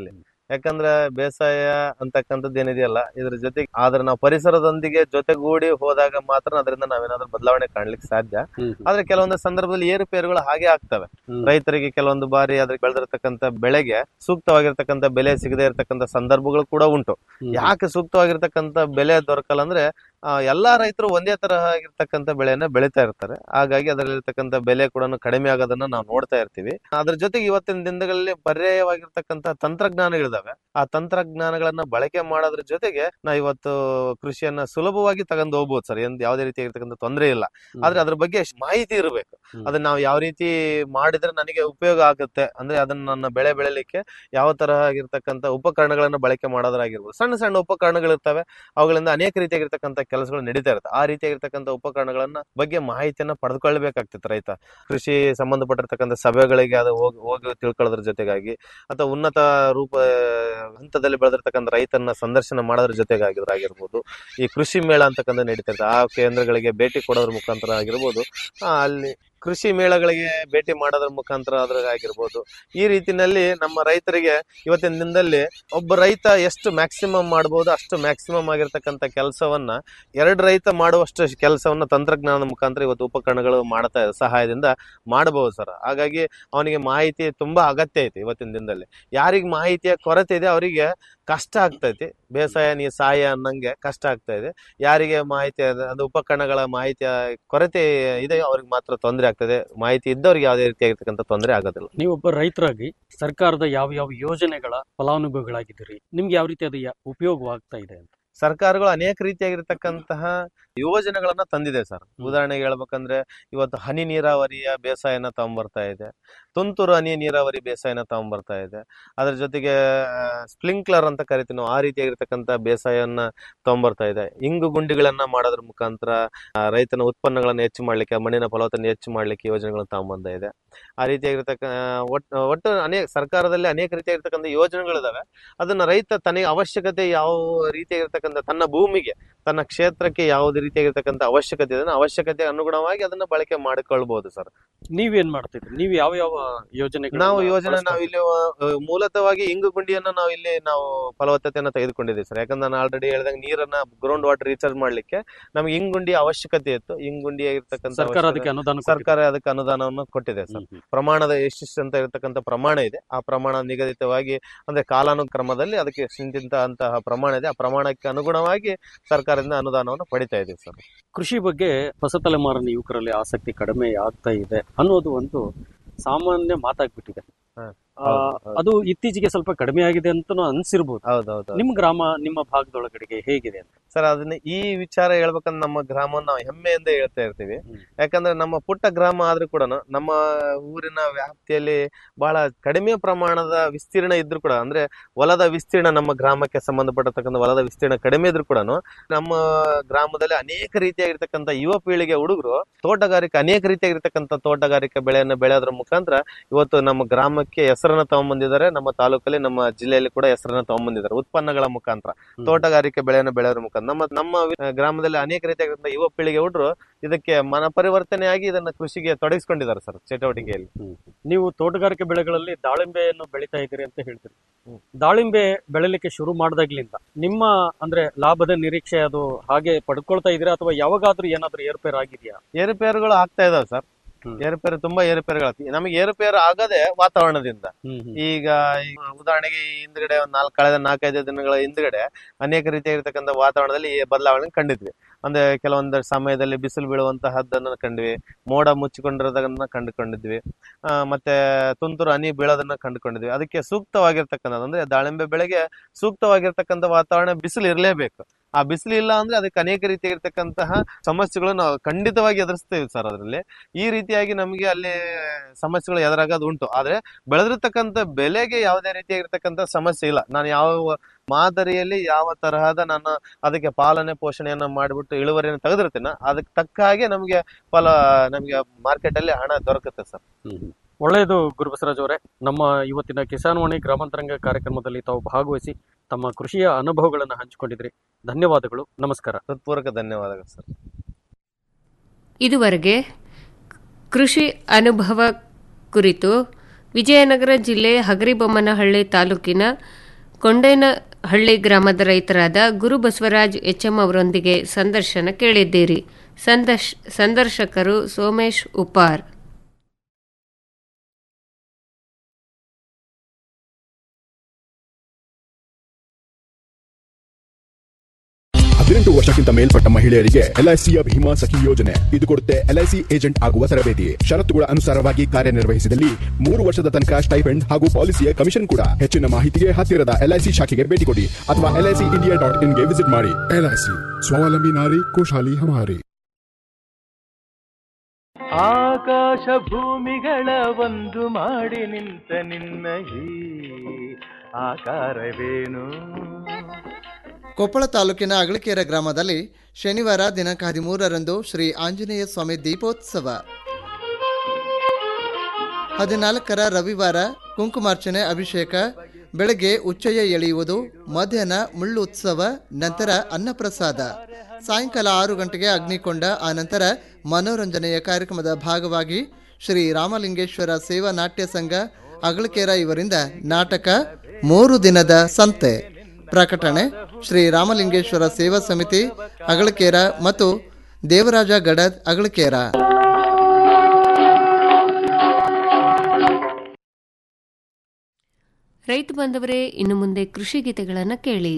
ಯಾಕಂದ್ರೆ ಬೇಸಾಯ ಅಂತಕ್ಕಂಥದ್ದು ಏನಿದೆಯಲ್ಲ ಇದ್ರ ಜೊತೆಗೆ ಆದ್ರೆ ನಾವು ಪರಿಸರದೊಂದಿಗೆ ಜೊತೆಗೂಡಿ ಹೋದಾಗ ಮಾತ್ರ ಅದರಿಂದ ನಾವೇನಾದ್ರೂ ಬದಲಾವಣೆ ಕಾಣ್ಲಿಕ್ಕೆ ಸಾಧ್ಯ ಆದ್ರೆ ಕೆಲವೊಂದು ಸಂದರ್ಭದಲ್ಲಿ ಏರುಪೇರುಗಳು ಹಾಗೆ ಆಗ್ತವೆ ರೈತರಿಗೆ ಕೆಲವೊಂದು ಬಾರಿ ಅದ್ರ ಬೆಳೆದಿರ್ತಕ್ಕಂಥ ಬೆಳೆಗೆ ಸೂಕ್ತವಾಗಿರ್ತಕ್ಕಂಥ ಬೆಲೆ ಸಿಗದೆ ಇರತಕ್ಕಂಥ ಸಂದರ್ಭಗಳು ಕೂಡ ಉಂಟು ಯಾಕೆ ಸೂಕ್ತವಾಗಿರ್ತಕ್ಕಂಥ ಬೆಲೆ ದೊರಕಲ್ಲ ಅಂದ್ರೆ ಆ, ಎಲ್ಲಾ ರೈತರು ಒಂದೇ ತರಹ ಆಗಿರ್ತಕ್ಕಂಥ ಬೆಳೆಯನ್ನ ಬೆಳಿತಾ ಇರ್ತಾರೆ ಹಾಗಾಗಿ ಅದರಲ್ಲಿರ್ತಕ್ಕಂಥ ಬೆಲೆ ಕೂಡ ಕಡಿಮೆ ಆಗೋದನ್ನ ನಾವು ನೋಡ್ತಾ ಇರ್ತೀವಿ ಅದ್ರ ಜೊತೆಗೆ ಇವತ್ತಿನ ದಿನಗಳಲ್ಲಿ ಪರ್ಯಾಯವಾಗಿರ್ತಕ್ಕಂಥ ತಂತ್ರಜ್ಞಾನಗಳಿದಾವೆ ಆ ತಂತ್ರಜ್ಞಾನಗಳನ್ನ ಬಳಕೆ ಮಾಡೋದ್ರ ಜೊತೆಗೆ ನಾವು ಇವತ್ತು ಕೃಷಿಯನ್ನ ಸುಲಭವಾಗಿ ತಗೊಂಡು ಹೋಗ್ಬೋದು ಸರ್ ಎಂದ್ ಯಾವುದೇ ರೀತಿಯಾಗಿರ್ತಕ್ಕಂಥ ತೊಂದರೆ ಇಲ್ಲ ಆದ್ರೆ ಅದ್ರ ಬಗ್ಗೆ ಮಾಹಿತಿ ಇರಬೇಕು ಅದನ್ನ ನಾವು ಯಾವ ರೀತಿ ಮಾಡಿದ್ರೆ ನನಗೆ ಉಪಯೋಗ ಆಗುತ್ತೆ ಅಂದ್ರೆ ಅದನ್ನ ನನ್ನ ಬೆಳೆ ಬೆಳಿಲಿಕ್ಕೆ ಯಾವ ತರಹ ಆಗಿರ್ತಕ್ಕಂಥ ಉಪಕರಣಗಳನ್ನ ಬಳಕೆ ಮಾಡೋದ್ರಾಗಿರ್ಬೋದು ಸಣ್ಣ ಸಣ್ಣ ಉಪಕರಣಗಳಿರ್ತವೆ ಅವುಗಳಿಂದ ಅನೇಕ ರೀತಿಯಾಗಿರ್ತಕ್ಕಂಥ ಕೆಲಸಗಳು ನಡೀತಾ ಇರುತ್ತೆ ಆ ರೀತಿಯಾಗಿರ್ತಕ್ಕಂಥ ಉಪಕರಣಗಳನ್ನ ಬಗ್ಗೆ ಮಾಹಿತಿಯನ್ನ ಪಡೆದುಕೊಳ್ಬೇಕಾಗ್ತಿತ್ತು ರೈತ ಕೃಷಿ ಸಂಬಂಧಪಟ್ಟಿರ್ತಕ್ಕಂಥ ಸಭೆಗಳಿಗೆ ಅದು ಹೋಗಿ ಹೋಗಿ ತಿಳ್ಕೊಳ್ಳೋದ್ರ ಜೊತೆಗಾಗಿ ಅಥವಾ ಉನ್ನತ ರೂಪ ಹಂತದಲ್ಲಿ ಬೆಳೆದಿರ್ತಕ್ಕಂಥ ರೈತನ ಸಂದರ್ಶನ ಮಾಡೋದ್ರ ಜೊತೆಗಾಗಿರ್ಬೋದು ಈ ಕೃಷಿ ಮೇಳ ಅಂತಕ್ಕಂಥ ನಡೀತಾ ಇರುತ್ತೆ ಆ ಕೇಂದ್ರಗಳಿಗೆ ಭೇಟಿ ಕೊಡೋದ್ರ ಮುಖಾಂತರ ಆಗಿರ್ಬೋದು ಆ, ಅಲ್ಲಿ ಕೃಷಿ ಮೇಳಗಳಿಗೆ ಭೇಟಿ ಮಾಡೋದ್ರ ಮುಖಾಂತರ ಅದ್ರ ಆಗಿರ್ಬೋದು ಈ ರೀತಿನಲ್ಲಿ ನಮ್ಮ ರೈತರಿಗೆ ಇವತ್ತಿನ ದಿನದಲ್ಲಿ ಒಬ್ಬ ರೈತ ಎಷ್ಟು ಮ್ಯಾಕ್ಸಿಮಮ್ ಮಾಡ್ಬೋದು ಅಷ್ಟು ಮ್ಯಾಕ್ಸಿಮಮ್ ಆಗಿರ್ತಕ್ಕಂಥ ಕೆಲಸವನ್ನ ಎರಡು ರೈತ ಮಾಡುವಷ್ಟು ಕೆಲಸವನ್ನ ತಂತ್ರಜ್ಞಾನದ ಮುಖಾಂತರ ಇವತ್ತು ಉಪಕರಣಗಳು ಮಾಡ್ತಾ ಇದೆ ಸಹಾಯದಿಂದ ಮಾಡಬಹುದು ಸರ್ ಹಾಗಾಗಿ ಅವನಿಗೆ ಮಾಹಿತಿ ತುಂಬಾ ಅಗತ್ಯ ಐತಿ ಇವತ್ತಿನ ದಿನದಲ್ಲಿ ಯಾರಿಗೆ ಮಾಹಿತಿಯ ಕೊರತೆ ಇದೆ ಅವರಿಗೆ ಕಷ್ಟ ಆಗ್ತೈತಿ ಬೇಸಾಯ ನೀ ಸಹಾಯ ಅನ್ನಂಗೆ ಕಷ್ಟ ಆಗ್ತಾ ಇದೆ ಯಾರಿಗೆ ಮಾಹಿತಿ ಅದ- ಅದು ಉಪಕರಣಗಳ ಮಾಹಿತಿಯ ಕೊರತೆ ಇದೆ ಅವ್ರಿಗೆ ಮಾತ್ರ ತೊಂದರೆ ಆಗ್ತದೆ ಮಾಹಿತಿ ಇದ್ದವ್ರಿಗೆ ಯಾವುದೇ ರೀತಿಯಾಗಿರ್ತಕ್ಕಂಥ ತೊಂದರೆ ಆಗೋದಿಲ್ಲ ನೀವೊಬ್ಬ ರೈತರಾಗಿ ಸರ್ಕಾರದ ಯಾವ ಯಾವ ಯೋಜನೆಗಳ ಫಲಾನುಭವಿಗಳಾಗಿದ್ದೀರಿ ನಿಮ್ಗೆ ಯಾವ ರೀತಿ ಅದು ಯಾ- ಉಪಯೋಗವಾಗ್ತಾ ಇದೆ ಅಂತ ಸರ್ಕಾರಗಳು ಅನೇಕ ರೀತಿಯಾಗಿರ್ತಕ್ಕಂತಹ ಯೋಜನೆಗಳನ್ನ ತಂದಿದೆ ಸರ್ ಉದಾಹರಣೆಗೆ ಹೇಳ್ಬೇಕಂದ್ರೆ ಇವತ್ತು ಹನಿ ನೀರಾವರಿಯ ಬೇಸಾಯನ ತಗೊಂಬರ್ತಾ ಇದೆ ತುಂತುರು ಹನಿ ನೀರಾವರಿ ಬೇಸಾಯನ ತಗೊಂಬರ್ತಾ ಇದೆ ಅದ್ರ ಜೊತೆಗೆ ಸ್ಪ್ರಿಂಕ್ಲರ್ ಅಂತ ಕರಿತೀವಿ ನಾವು ಆ ರೀತಿಯಾಗಿರ್ತಕ್ಕಂಥ ಬೇಸಾಯವನ್ನ ತಗೊಂಬರ್ತಾ ಇದೆ ಇಂಗು ಗುಂಡಿಗಳನ್ನ ಮಾಡೋದ್ರ ಮುಖಾಂತರ ಆ, ರೈತನ ಉತ್ಪನ್ನಗಳನ್ನ ಹೆಚ್ಚು ಮಾಡ್ಲಿಕ್ಕೆ ಮಣ್ಣಿನ ಫಲವತ್ತನ್ನು ಹೆಚ್ಚು ಮಾಡ್ಲಿಕ್ಕೆ ಯೋಜನೆಗಳನ್ನ ತಗೊಂಬಂದ ಇದೆ ಆ ರೀತಿಯಾಗಿರ್ತಕ್ಕ ಒಟ್ಟು ಒಟ್ಟು ಅನೇಕ ಸರ್ಕಾರದಲ್ಲಿ ಅನೇಕ ರೀತಿಯಾಗಿರ್ತಕ್ಕಂಥ ಯೋಜನೆಗಳಿದಾವೆ ಅದನ್ನ ರೈತ ತನಗೆ ಅವಶ್ಯಕತೆ ಯಾವ ರೀತಿಯಾಗಿರ್ತಕ್ಕಂಥ ತನ್ನ ಭೂಮಿಗೆ ತನ್ನ ಕ್ಷೇತ್ರಕ್ಕೆ ಯಾವುದೇ ರೀತಿಯಾಗಿರ್ತಕ್ಕಂಥ ಅವಶ್ಯಕತೆ ಇದೆ ಅವಶ್ಯಕತೆ ಅನುಗುಣವಾಗಿ ಅದನ್ನ ಬಳಕೆ ಮಾಡಿಕೊಳ್ಬಹುದು ಸರ್ ನೀವೇನ್ ಮಾಡ್ತಿದ್ರಿ ನೀವು ಯಾವ ಯಾವ ಯೋಜನೆ ನಾವು ಯೋಜನೆ ನಾವು ಇಲ್ಲಿ ಆ, ಮೂಲತಃವಾಗಿ ಇಂಗು ಗುಂಡಿಯನ್ನ ನಾವು ಇಲ್ಲಿ ನಾವು ಫಲವತ್ತತೆಯನ್ನ ತೆಗೆದುಕೊಂಡಿದ್ದೀವಿ ಸರ್ ಯಾಕಂದ್ರೆ ನಾನು ಆಲ್ರೆಡಿ ಹೇಳ್ದಂಗೆ ನೀರನ್ನ ಗ್ರೌಂಡ್ ವಾಟರ್ ರೀಚಾರ್ಜ್ ಮಾಡ್ಲಿಕ್ಕೆ ನಮ್ಗೆ ಇಂಗುಂಡಿ ಅವಶ್ಯಕತೆ ಇತ್ತು ಇಂಗುಂಡಿ ಆಗಿರ್ತಕ್ಕಂಥ ಸರ್ಕಾರ ಅದಕ್ಕೆ ಅನುದಾನ ಕೊಟ್ಟಿದೆ. ಸರ್ಕಾರ ಅದಕ್ಕೆ ಅನುದಾನವನ್ನು ಕೊಟ್ಟಿದೆ ಸರ್ ಪ್ರಮಾಣದ ಎಷ್ಟಿಷ್ಟು ಅಂತ ಇರತಕ್ಕಂಥ ಪ್ರಮಾಣ ಇದೆ ಆ ಪ್ರಮಾಣ ನಿಗದಿತವಾಗಿ ಅಂದ್ರೆ ಕಾಲಾನುಕ್ರಮದಲ್ಲಿ ಅದಕ್ಕೆ ಸಿಂತಿಂತ ಅಂತಹ ಪ್ರಮಾಣ ಇದೆ ಆ ಪ್ರಮಾಣಕ್ಕೆ ಅನುಗುಣವಾಗಿ ಸರ್ಕಾರದಿಂದ ಅನುದಾನವನ್ನು ಪಡಿತಾ ಇದೀವಿ ಸರ್ ಕೃಷಿ ಬಗ್ಗೆ ಹೊಸ ತಲೆಮಾರಿನ ಯುವಕರಲ್ಲಿ ಆಸಕ್ತಿ ಕಡಿಮೆ ಆಗ್ತಾ ಇದೆ ಅನ್ನೋದು ಒಂದು ಸಾಮಾನ್ಯ ಮಾತಾಗ್ಬಿಟ್ಟಿದೆ ಆ, ಅದು ಇತ್ತೀಚೆಗೆ ಸ್ವಲ್ಪ ಕಡಿಮೆ ಆಗಿದೆ ಅಂತ ಅನ್ಸಿರ್ಬೋದು ಹೌದೌದು ನಿಮ್ ಗ್ರಾಮ ನಿಮ್ಮ ಭಾಗದೊಳಗಡೆಗೆ ಹೇಗಿದೆ ಅಂತ ಸರ್ ಅದನ್ನ ಈ ವಿಚಾರ ಹೇಳ್ಬೇಕಂದ್ರೆ ನಮ್ಮ ಗ್ರಾಮ ನಾವು ಹೆಮ್ಮೆಯಿಂದ ಹೇಳ್ತಾ ಇರ್ತೀವಿ ಯಾಕಂದ್ರೆ ನಮ್ಮ ಪುಟ್ಟ ಗ್ರಾಮ ಆದ್ರೂ ಕೂಡ ನಮ್ಮ ಊರಿನ ವ್ಯಾಪ್ತಿಯಲ್ಲಿ ಬಹಳ ಕಡಿಮೆ ಪ್ರಮಾಣದ ವಿಸ್ತೀರ್ಣ ಇದ್ರು ಕೂಡ ಅಂದ್ರೆ ಹೊಲದ ವಿಸ್ತೀರ್ಣ ನಮ್ಮ ಗ್ರಾಮಕ್ಕೆ ಸಂಬಂಧಪಟ್ಟಿರ್ತಕ್ಕಂಥ ಹೊಲದ ವಿಸ್ತೀರ್ಣ ಕಡಿಮೆ ಇದ್ರು ಕೂಡ ನಮ್ಮ ಗ್ರಾಮದಲ್ಲಿ ಅನೇಕ ರೀತಿಯಾಗಿರ್ತಕ್ಕಂಥ ಯುವ ಪೀಳಿಗೆ ಹುಡುಗರು ತೋಟಗಾರಿಕೆ ಅನೇಕ ರೀತಿಯಾಗಿರ್ತಕ್ಕಂಥ ತೋಟಗಾರಿಕೆ ಬೆಳೆಯನ್ನು ಬೆಳೆಯೋದ್ರ ಮುಖಾಂತರ ಇವತ್ತು ನಮ್ಮ ಗ್ರಾಮಕ್ಕೆ ಹೆಸರನ್ನ ತಗೊಂಡ್ಬಂದಿದ್ದಾರೆ ನಮ್ಮ ತಾಲೂಕಲ್ಲಿ ನಮ್ಮ ಜಿಲ್ಲೆಯಲ್ಲಿ ಕೂಡ ಹೆಸರನ್ನ ತಗೊಂಡ್ಬಂದಿದ್ದಾರೆ ಉತ್ಪನ್ನಗಳ ಮುಖಾಂತರ ತೋಟಗಾರಿಕೆ ಬೆಳೆಯನ್ನು ಬೆಳೆಯೋದ್ರ ಮುಖಾಂತರ ನಮ್ಮ ನಮ್ಮ ವಿ- ಗ್ರಾಮದಲ್ಲಿ ಅನೇಕ ರೀತಿಯಾಗಿರ್ತಕ್ಕಂಥ ಯುವ ಪೀಳಿಗೆ ಹುಡುಗರು ಇದಕ್ಕೆ ಮನ ಪರಿವರ್ತನೆಯಾಗಿ ಇದನ್ನ ಕೃಷಿಗೆ ತೊಡಗಿಸ್ಕೊಂಡಿದ್ದಾರೆ ಸರ್ ಚಟುವಟಿಕೆಯಲ್ಲಿ ನೀವು ತೋಟಗಾರಿಕೆ ಬೆಳೆಗಳಲ್ಲಿ ದಾಳಿಂಬೆಯನ್ನು ಬೆಳಿತಾ ಇದ್ದೀರಿ ಅಂತ ಹೇಳ್ತೀರಿ ದಾಳಿಂಬೆ ಬೆಳಿಲಿಕ್ಕೆ ಶುರು ಮಾಡಿದಾಗ್ಲಿಂದ ನಿಮ್ಮ ಅಂದ್ರೆ ಲಾಭದ ನಿರೀಕ್ಷೆ ಅದು ಹಾಗೆ ಪಡ್ಕೊಳ್ತಾ ಇದೀರಾ ಅಥವಾ ಯಾವಾಗಾದ್ರೂ ಏನಾದ್ರೂ ಏರ್ಪೇರ್ ಆಗಿದೆಯಾ ಏರುಪೇರುಗಳು ಆಗ್ತಾ ಇದಾವೆ ಸರ್ ಏರುಪೇರು ತುಂಬಾ ಏರುಪೇರುಗಳು ನಮಗೆ ಏರುಪೇರು ಆಗದೆ ವಾತಾವರಣದಿಂದ ಈಗ ಈ ಉದಾಹರಣೆಗೆ ಈ ಹಿಂದ್ಗಡೆ ಒಂದ್ ನಾಲ್ಕು ಕಳೆದ ನಾಲ್ಕೈದು ದಿನಗಳ ಹಿಂದ್ಗಡೆ ಅನೇಕ ರೀತಿಯಾಗಿರ್ತಕ್ಕಂಥ ವಾತಾವರಣದಲ್ಲಿ ಈ ಬದಲಾವಣೆ ಕಂಡಿದ್ವಿ ಅಂದ್ರೆ ಕೆಲವೊಂದು ಸಮಯದಲ್ಲಿ ಬಿಸಿಲು ಬೀಳುವಂತಹದ್ದನ್ನ ಕಂಡ್ವಿ ಮೋಡ ಮುಚ್ಚಿಕೊಂಡಿರೋದನ್ನ ಕಂಡುಕೊಂಡಿದ್ವಿ ಆ, ಮತ್ತೆ ತುಂತುರು ಹನಿ ಬೀಳೋದನ್ನ ಕಂಡುಕೊಂಡಿದ್ವಿ ಅದಕ್ಕೆ ಸೂಕ್ತವಾಗಿರ್ತಕ್ಕಂಥದ್ದು ಅಂದ್ರೆ ದಾಳಿಂಬೆ ಬೆಳೆಗೆ ಸೂಕ್ತವಾಗಿರ್ತಕ್ಕಂಥ ವಾತಾವರಣ ಬಿಸಿಲು ಇರಲೇಬೇಕು ಆ ಬಿಸಿಲು ಇಲ್ಲ ಅಂದ್ರೆ ಅದಕ್ಕೆ ಅನೇಕ ರೀತಿಯಾಗಿರ್ತಕ್ಕಂತಹ ಸಮಸ್ಯೆಗಳು ನಾವು ಖಂಡಿತವಾಗಿ ಎದುರಿಸ್ತೇವೆ ಸರ್ ಅದರಲ್ಲಿ ಈ ರೀತಿಯಾಗಿ ನಮಗೆ ಅಲ್ಲಿ ಸಮಸ್ಯೆಗಳು ಎದುರಾಗೋದು ಉಂಟು ಆದ್ರೆ ಬೆಳೆದಿರ್ತಕ್ಕಂಥ ಬೆಲೆಗೆ ಯಾವುದೇ ರೀತಿಯಾಗಿರ್ತಕ್ಕಂಥ ಸಮಸ್ಯೆ ಇಲ್ಲ ನಾನು ಯಾವ ಮಾದರಿಯಲ್ಲಿ ಯಾವ ತರಹದ ನಾನು ಅದಕ್ಕೆ ಪಾಲನೆ ಪೋಷಣೆಯನ್ನ ಮಾಡಿಬಿಟ್ಟು ಇಳುವರಿಯನ್ನು ತೆಗೆದಿರ್ತೀನ ಅದಕ್ಕೆ ತಕ್ಕ ಹಾಗೆ ನಮಗೆ ಫಲ ನಮಗೆ ಮಾರ್ಕೆಟ್ ಅಲ್ಲಿ ಹಣ ದೊರಕುತ್ತೆ ಸರ್ ಒಳ್ಳೆಯದು ಗುರುಬಸವರಾಜ್ ಅವರೇ ನಮ್ಮ ಇವತ್ತಿನ ಕಿಸಾನ್ ವಾಣಿ ಗ್ರಾಮಾಂತರಂಗ ಕಾರ್ಯಕ್ರಮದಲ್ಲಿ ತಾವು ಭಾಗವಹಿಸಿ ತಮ್ಮ ಕೃಷಿಯ ಅನುಭವಗಳನ್ನು ಹಂಚಿಕೊಂಡಿದ್ರಿ ಧನ್ಯವಾದಗಳು ನಮಸ್ಕಾರ ಹೃತ್ಪೂರ್ವಕ ಧನ್ಯವಾದಗಳು ಸರ್ ಇದುವರೆಗೆ ಕೃಷಿ ಅನುಭವ ಕುರಿತು ವಿಜಯನಗರ ಜಿಲ್ಲೆ ಹಗರಿಬೊಮ್ಮನಹಳ್ಳಿ ತಾಲೂಕಿನ ಕೊಂಡೇನಹಳ್ಳಿ ಗ್ರಾಮದ ರೈತರಾದ ಗುರು ಬಸವರಾಜ್ ಎಚ್ಎಂ ಅವರೊಂದಿಗೆ ಸಂದರ್ಶನ ಕೇಳಿದ್ದೀರಿ ಸಂದರ್ಶ್ ಸಂದರ್ಶಕರು ಸೋಮೇಶ್ ಉಪಾರ್ ಹದಿನೆಂಟು ವರ್ಷಕ್ಕಿಂತ ಮೇಲ್ಪಟ್ಟ ಮಹಿಳೆಯರಿಗೆ ಎಲ್ಐಸಿಯ ಭೀಮಾ ಸಖಿ ಯೋಜನೆ ಇದು ಕೊಡುತ್ತೆ ಎಲ್ಐಸಿ ಏಜೆಂಟ್ ಆಗುವ ತರಬೇತಿ ಷರತ್ತುಗಳ ಅನುಸಾರವಾಗಿ ಕಾರ್ಯನಿರ್ವಹಿಸಿದಲ್ಲಿ ಮೂರು ವರ್ಷದ ತನಕ ಸ್ಟೈಪೆಂಡ್ ಹಾಗೂ ಪಾಲಿಸಿಯ ಕಮಿಷನ್ ಕೂಡ ಹೆಚ್ಚಿನ ಮಾಹಿತಿಗೆ ಹತ್ತಿರದ ಎಲ್ಐಸಿ ಶಾಖೆಗೆ ಭೇಟಿ ಕೊಡಿ ಅಥವಾ ಎಲ್ಐಸಿ ಇಂಡಿಯಾ ಡಾಟ್ ಇನ್ಗೆ ವಿಸಿಟ್ ಮಾಡಿ ಎಲ್ಐಸಿ ಸ್ವಾವಲಂಬಿ ನಾರಿ ಖುಷಾಲಿ ಹಮಾರಿ ಆಕಾಶ ಭೂಮಿಗಳ ಒಂದು ಮಾಡಿ ನಿಂತ ನಿನ್ನ ಈ ಆಕಾರವೇನು ಕೊಪ್ಪಳ ತಾಲೂಕಿನ ಅಗಳಕೇರ ಗ್ರಾಮದಲ್ಲಿ ಶನಿವಾರ ದಿನಾಂಕ ಹದಿಮೂರರಂದು ಶ್ರೀ ಆಂಜನೇಯ ಸ್ವಾಮಿ ದೀಪೋತ್ಸವ ಹದಿನಾಲ್ಕರ ರವಿವಾರ ಕುಂಕುಮಾರ್ಚನೆ ಅಭಿಷೇಕ ಬೆಳಗ್ಗೆ ಉಚ್ಚಯ ಎಳೆಯುವುದು ಮಧ್ಯಾಹ್ನ ಮುಳ್ಳು ಉತ್ಸವ ನಂತರ ಅನ್ನಪ್ರಸಾದ ಸಾಯಂಕಾಲ ಆರು ಗಂಟೆಗೆ ಅಗ್ನಿಕೊಂಡ ಆನಂತರ ಮನೋರಂಜನೆಯ ಕಾರ್ಯಕ್ರಮದ ಭಾಗವಾಗಿ ಶ್ರೀ ರಾಮಲಿಂಗೇಶ್ವರ ಸೇವಾ ನಾಟ್ಯ ಸಂಘ ಅಗಳಕೇರ ಇವರಿಂದ ನಾಟಕ ಮೂರು ದಿನದ ಸಂತೆ ಪ್ರಕಟಣೆ ಶ್ರೀ ರಾಮಲಿಂಗೇಶ್ವರ ಸೇವಾ ಸಮಿತಿ ಅಗಳಕೇರ ಮತ್ತು ದೇವರಾಜ ಗಡದ್ ಅಗಳಕೇರ ರೈತ ಬಾಂಧವರೇ ಇನ್ನು ಮುಂದೆ ಕೃಷಿ ಗೀತೆಗಳನ್ನು ಕೇಳಿ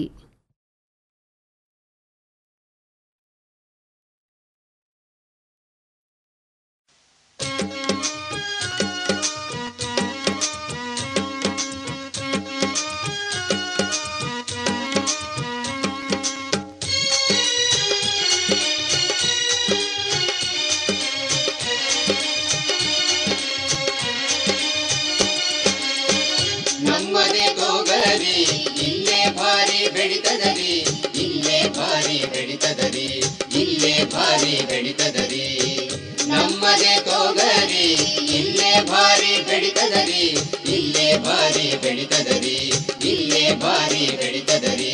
ನಮ್ಮನೆ ತೋಗರಿ ಇಲ್ಲೇ ಭಾರಿ ಬೆಳಿತದರಿ ಇಲ್ಲೇ ಭಾರಿ ಬೆಳಿತದರಿ ಇಲ್ಲೇ ಭಾರಿ ಬೆಳಿತದರಿ ನಮ್ಮನೆ ತೋಗರಿ ಇಲ್ಲೇ ಭಾರಿ ಬೆಳಿತದರಿ ಇಲ್ಲೇ ಭಾರಿ ಬೆಳಿತದರಿ ಇಲ್ಲೇ ಭಾರಿ ಬೆಳಿತದರಿ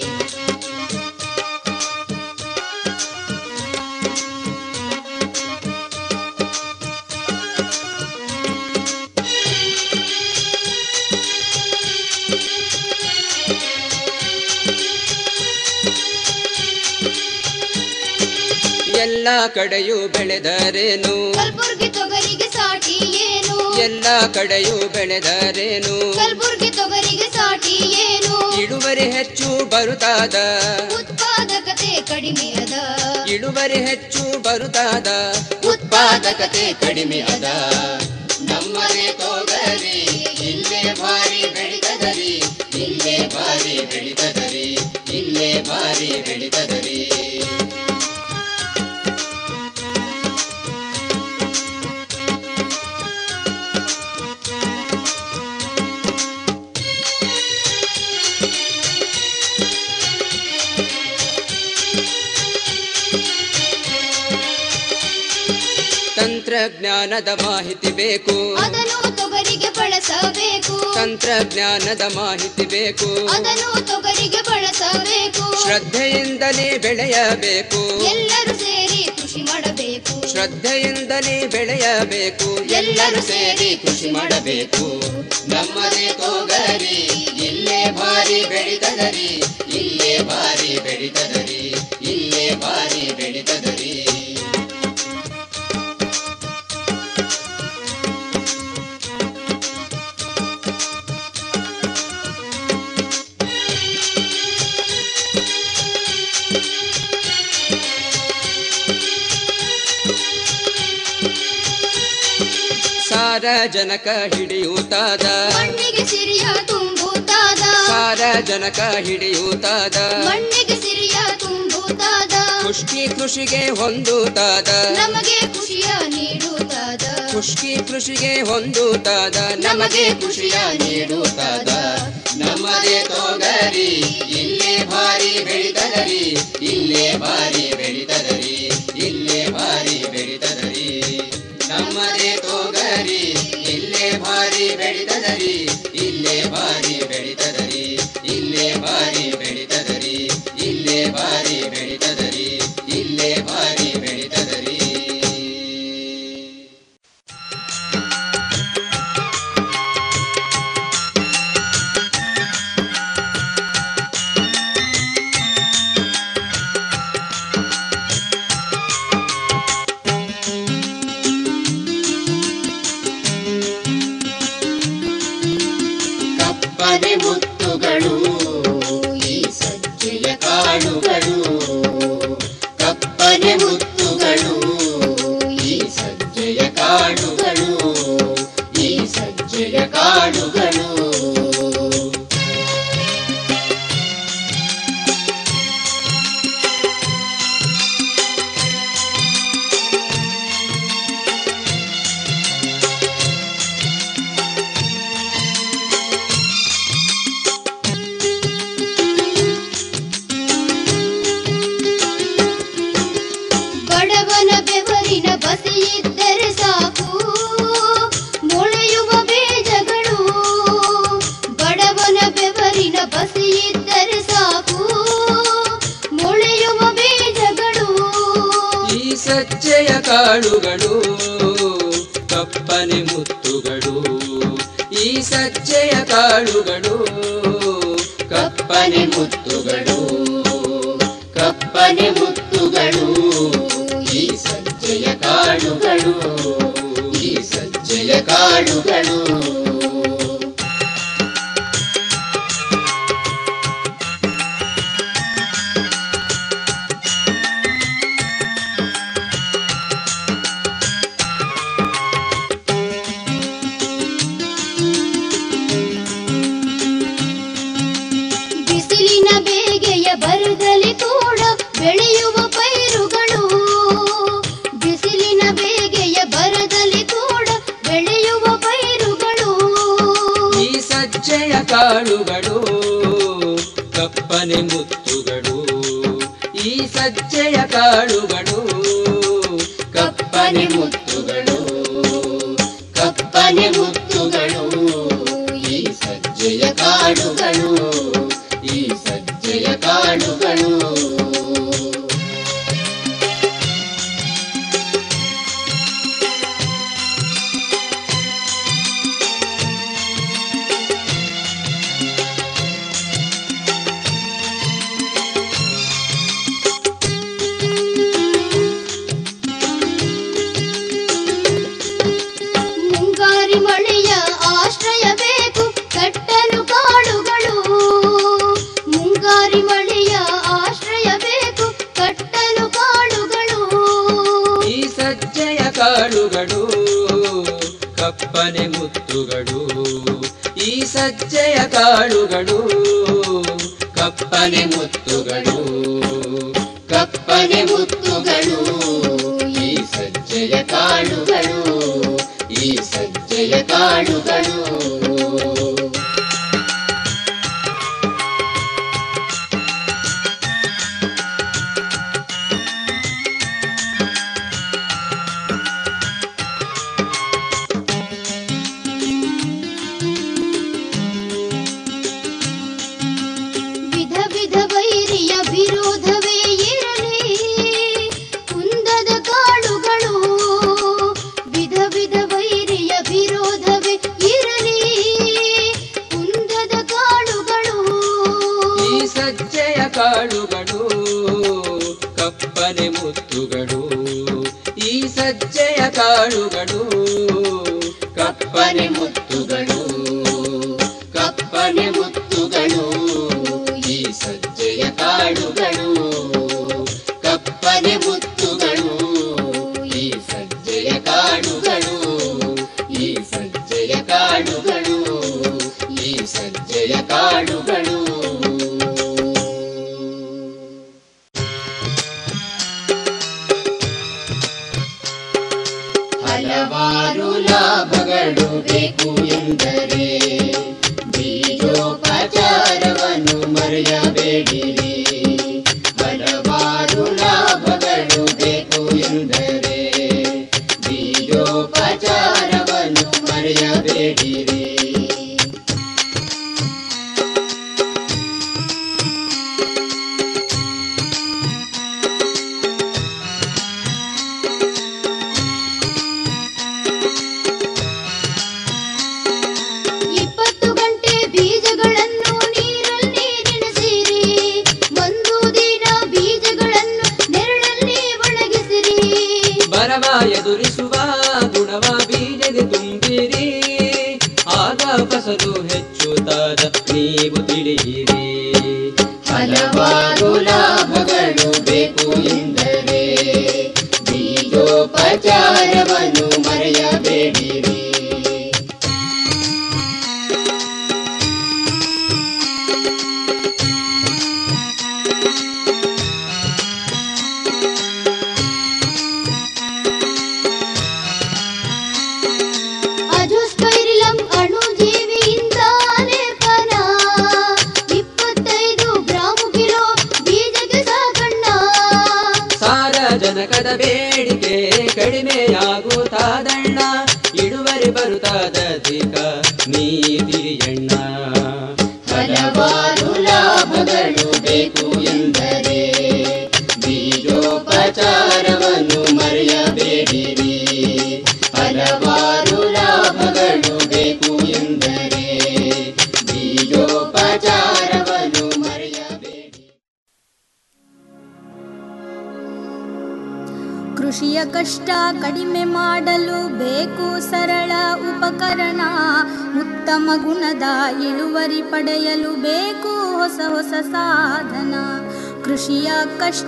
ಎಲ್ಲ ಕಡೆಯೂ ಬೆಳೆದರೇನು ಕಲ್ಬುರ್ಗಿ ತೊಗರಿಗೆ ಸಾಟಿ ಏನು ಎಲ್ಲ ಕಡೆಯೂ ಬೆಳೆದರೇನು ಕಲ್ಬುರ್ಗಿ ತೊಗರಿಗೆ ಸಾಟಿ ಏನು ಇಳುವರಿ ಹೆಚ್ಚು ಬರುತ್ತಾದ ಉತ್ಪಾದಕತೆ ಕಡಿಮೆ ಅದ ಇಳುವರಿ ಹೆಚ್ಚು ಬರುತ್ತಾದ ಉತ್ಪಾದಕತೆ ಕಡಿಮೆ ಅದ ನಮ್ಮನೆ ತೋಗರಿ ಇಲ್ಲೇ ಭಾರಿ ಬೆಳಿತದರಿ ಇಲ್ಲೇ ಭಾರಿ ಬೆಳಿತದರಿ ಇಲ್ಲೇ ಭಾರಿ ಬೆಳಿತದರಿ ತಂತ್ರಜ್ಞಾನದ ಮಾಹಿತಿ ಬೇಕು ಅದನ್ನು ತೊಗರಿಗೆ ಬಳಸಬೇಕು ತಂತ್ರಜ್ಞಾನದ ಮಾಹಿತಿ ಬೇಕು ಅದನ್ನು ತೊಗರಿಗೆ ಬಳಸಬೇಕು ಶ್ರದ್ಧೆಯಿಂದಲೇ ಬೆಳೆಯಬೇಕು ಎಲ್ಲರೂ ಸೇರಿ ಕೃಷಿ ಮಾಡಬೇಕು ಶ್ರದ್ಧೆಯಿಂದಲೇ ಬೆಳೆಯಬೇಕು ಎಲ್ಲರೂ ಸೇರಿ ಕೃಷಿ ಮಾಡಬೇಕು ನಮ್ಮದೇ ತೋಗರಿ ಇಲ್ಲೇ ಭಾರಿ ಬೆಳಿತದರಿ ಇಲ್ಲೇ ಭಾರಿ ಬೆಳಿತದರಿ ಇಲ್ಲೇ ಭಾರಿ ಬೆಳಿತದರಿ ಸಾರಜನಕ ಹಿಡಿಯುತ್ತಾದ ಮಣ್ಣಿಗೆ ಸಿರಿಯ ತುಂಬುತ್ತಾದ ಸಾರಜನಕ ಹಿಡಿಯುತ್ತಾದ ಮಣ್ಣಿಗೆ ಸಿರಿಯ ತುಂಬುತ್ತಾದ ಖುಷ್ಕಿ ಕೃಷಿಗೆ ಹೊಂದುತ್ತಾದ ನಮಗೆ ಖುಷಿಯ ನೀಡುತ್ತಾದ ಖುಷ್ಕಿ ಕೃಷಿಗೆ ಹೊಂದುತ್ತಾದ ನಮಗೆ ಖುಷಿಯ ನೀಡುತ್ತಾದ ನಮ್ಮದೇ ತೋಗರಿ ಇಲ್ಲೇ ಭಾರಿ ಬೆಳಿತದರಿ ಇಲ್ಲೇ ಭಾರಿ ಬೆಳಿತದರಿ ಇಲ್ಲೇ ಭಾರಿ ಬೆಳಿತದರಿ ನಮ್ಮದೇ ತೋಗರಿ ಇಲ್ಲೇ ಭಾರಿ ಬೆಳಿತದರಿ ಇಲ್ಲೇ ಭಾರಿ ಬೆಳಿತದರಿ ಇಲ್ಲೇ ಭಾರಿ ಬೆಳಿತದರಿ ಇಲ್ಲೇ ಭಾರಿ ಬೆಳಿತದರಿ ಇಲ್ಲೇ ಭಾರಿ ಬೆಳಿತದರಿ ಬೆವರಿನ ಬಸಿಯಿದ್ದರೆ ಸಾಕು ಮೊಳೆಯುವ ಬೀಜಗಳು ಬಡವನ ಬೆವರಿನ ಬಸಿಯಿದ್ದರೆ ಸಾಕು ಮೊಳೆಯುವ ಬೀಜಗಳು ಈ ಸಜ್ಜೆಯ ಕಾಳುಗಳು ಕಪ್ಪನೆ ಮುತ್ತುಗಳು ಈ ಸಜ್ಜೆಯ ಕಾಳುಗಳು ಕಪ್ಪನೆ ಮುತ್ತುಗಳು ಕಪ್ಪನೆ ಮುತ್ತುಗಳು ಈ ಸಜ್ಜೆಯ ಕಾಳುಗಳು ಈ ಸಜ್ಜೆಯ ಕಾಳುಗಳು ಬಿಸಿಲಿನ ಬೇಗೆಯ ಬರದಲ್ಲಿ ಕೂಡ ಬೆಳೆಯುವ ಪೈರುಗಳು ಬಿಸಿಲಿನ ಬೇಗೆಯ ಬರದಲ್ಲಿ ಕೂಡ ಬೆಳೆಯುವ ಪೈರುಗಳು ಈ ಸಜ್ಜೆಯ ಕಾಳುಗಳು ಕಪ್ಪನೆ ಮುತ್ತುಗಳು ಈ ಸಜ್ಜೆಯ ಕಾಳುಗಳು ಕಪ್ಪನೆ ಮುತ್ತುಗಳು ಕಪ್ಪನೆ ಮುತ್ತುಗಳು ಈ ಸಜ್ಜೆಯ ಕಾಳುಗಳು ಈ ಸಜ್ಜೆಯ ಕಾಳುಗಳು ಮುಂಗಾರಿ ಮಳೆಯ ಆಶ್ರಯ ಬೇಕು ಕಟ್ಟಲು ಕಾಡುಗಳು ಮುಂಗಾರಿ ಮಳೆಯ ಆಶ್ರಯ ಬೇಕು ಕಟ್ಟಲು ಕಾಡುಗಳು ಈ ಸಜ್ಜೆಯ ಕಾಳುಗಳು ಕಪ್ಪನೆ ಮುತ್ತುಗಳು ಈ ಸಜ್ಜೆಯ ಕಾಳುಗಳು ಕಪ್ಪನೆ ಮುತ್ತುಗಳು ಕಪ್ಪನೆ ಮುತ್ತುಗಳು ಈ ಸಜ್ಜೆಯ ಕಾಳುಗಳು ಈ ಸಜ್ಜೆಯ ಕಾಳುಗಳು ವಿಧ ವಿಧ ವೈರಿಯ ವಿರೋಧವೇ ಇರಲಿ ಕುಂದದ ಕಾಳುಗಳು ವಿಧ ವಿಧ ವೈರಿಯ ವಿರೋಧವೇ ಇರಲಿ ಕುಂದದ ಕಾಳುಗಳು ಈ ಸಜ್ಜೆಯ ಕಾಳುಗಳು ಕಪ್ಪನೆ ಮುತ್ತುಗಳು ಈ ಸಜ್ಜೆಯ ಕಾಳುಗಳು ಕಪ್ಪನೆ ಮುತ್ತುಗಳು ಕಪ್ಪನೆ ಮುತ್ತುಗಳು ಈ ಸಜ್ಜೆಯ ಕಾಳುಗಳು ಕಪ್ಪನೆ ಮುತ್ತುಗಳು ಈ ಸಜ್ಜೆಯ ಕಾಳುಗಳು ಈ ಸಜ್ಜೆಯ ಕಾಳುಗಳು ಈ ಸಜ್ಜೆಯ ಕಾಳುಗಳು ಹಲವಾರು ಲಾಭಗಳು ಬೇಕು ಎಂದರೆ ಬೀಜೋಪಚಾರವನ್ನು ಮರೆಯಬೇಡಿರಿ ಹಲವಾರು ಲಾಭಗಳು ಬೇಕು ಎಂದರೆ ಬೀಜೋಪಚಾರವನ್ನು ಮರೆಯಬೇಡಿರಿ ಇಪ್ಪತ್ತು ಗಂಟೆ ಬೀಜಗಳನ್ನು ನೀರಲ್ಲಿ ನೆನೆಸಿರಿ ಒಂದು ದಿನ ಬೀಜಗಳನ್ನು ನೆರಳಲ್ಲಿ ಒಣಗಿಸಿರಿ ಬರವ ಎದುರಿಸುವ ಗುಣವ ಬೀಜಗೆ ತುಂಬಿರಿ ಆಗ ಫಸಲು ಹೆಚ್ಚುತ್ತಾದ ನೀವು ತಿಳಿಯಿರಿ ಹಲವಾರು ಲಾಭಗಳು ಬೇಕು ಎಂದರೆ ಬೀಜೋಪಚಾರವನ್ನು ಮರೆಯಬೇಡಿರಿ ಅಜೋಸ್ಪೈರಿಲಂ ಅಣುಜೀವಿಯಿಂದ ಲೇಪನ ಇಪ್ಪತ್ತೈದು ಗ್ರಾಂ ಕಿಲೋ ಬೀಜಕ್ಕೆ ಸಾಕಣ್ಣ ಸಾರಜನಕ ಆಮ್ಲಜನಕದ ಬೇಡಿಕೆ ಕಡಿಮೆಯಾಗುತ್ತಾದಣ್ಣ ಇಳುವರಿ ಬರುತ್ತಾದಧಿಕ ನೀ ತಿರಿಯಣ್ಣ ಹಲವಾರು ಲಾಭಗಳು ಬೇಕು ಎಂದರೆ ಬೀಜೋಪಚಾರವನ್ನು ಮರೆಯಬೇಡಿರಿ ಹಲವಾರು ಲಾಭಗಳು ಬೇಕು ಎಂದರೆ ಬೀಜೋಪಚಾರವನ್ನು ಮರೆಯಬೇಡಿ ಕೃಷಿಯ ಕಷ್ಟ ಕಡಿಮೆ ಮಾಡಲು ಬೇಕು ಸರಳ ಉಪಕರಣ ಉತ್ತಮ ಗುಣದ ಇಳುವರಿ ಪಡೆಯಲು ಬೇಕು ಹೊಸ ಹೊಸ ಸಾಧನ ಕೃಷಿಯ ಕಷ್ಟ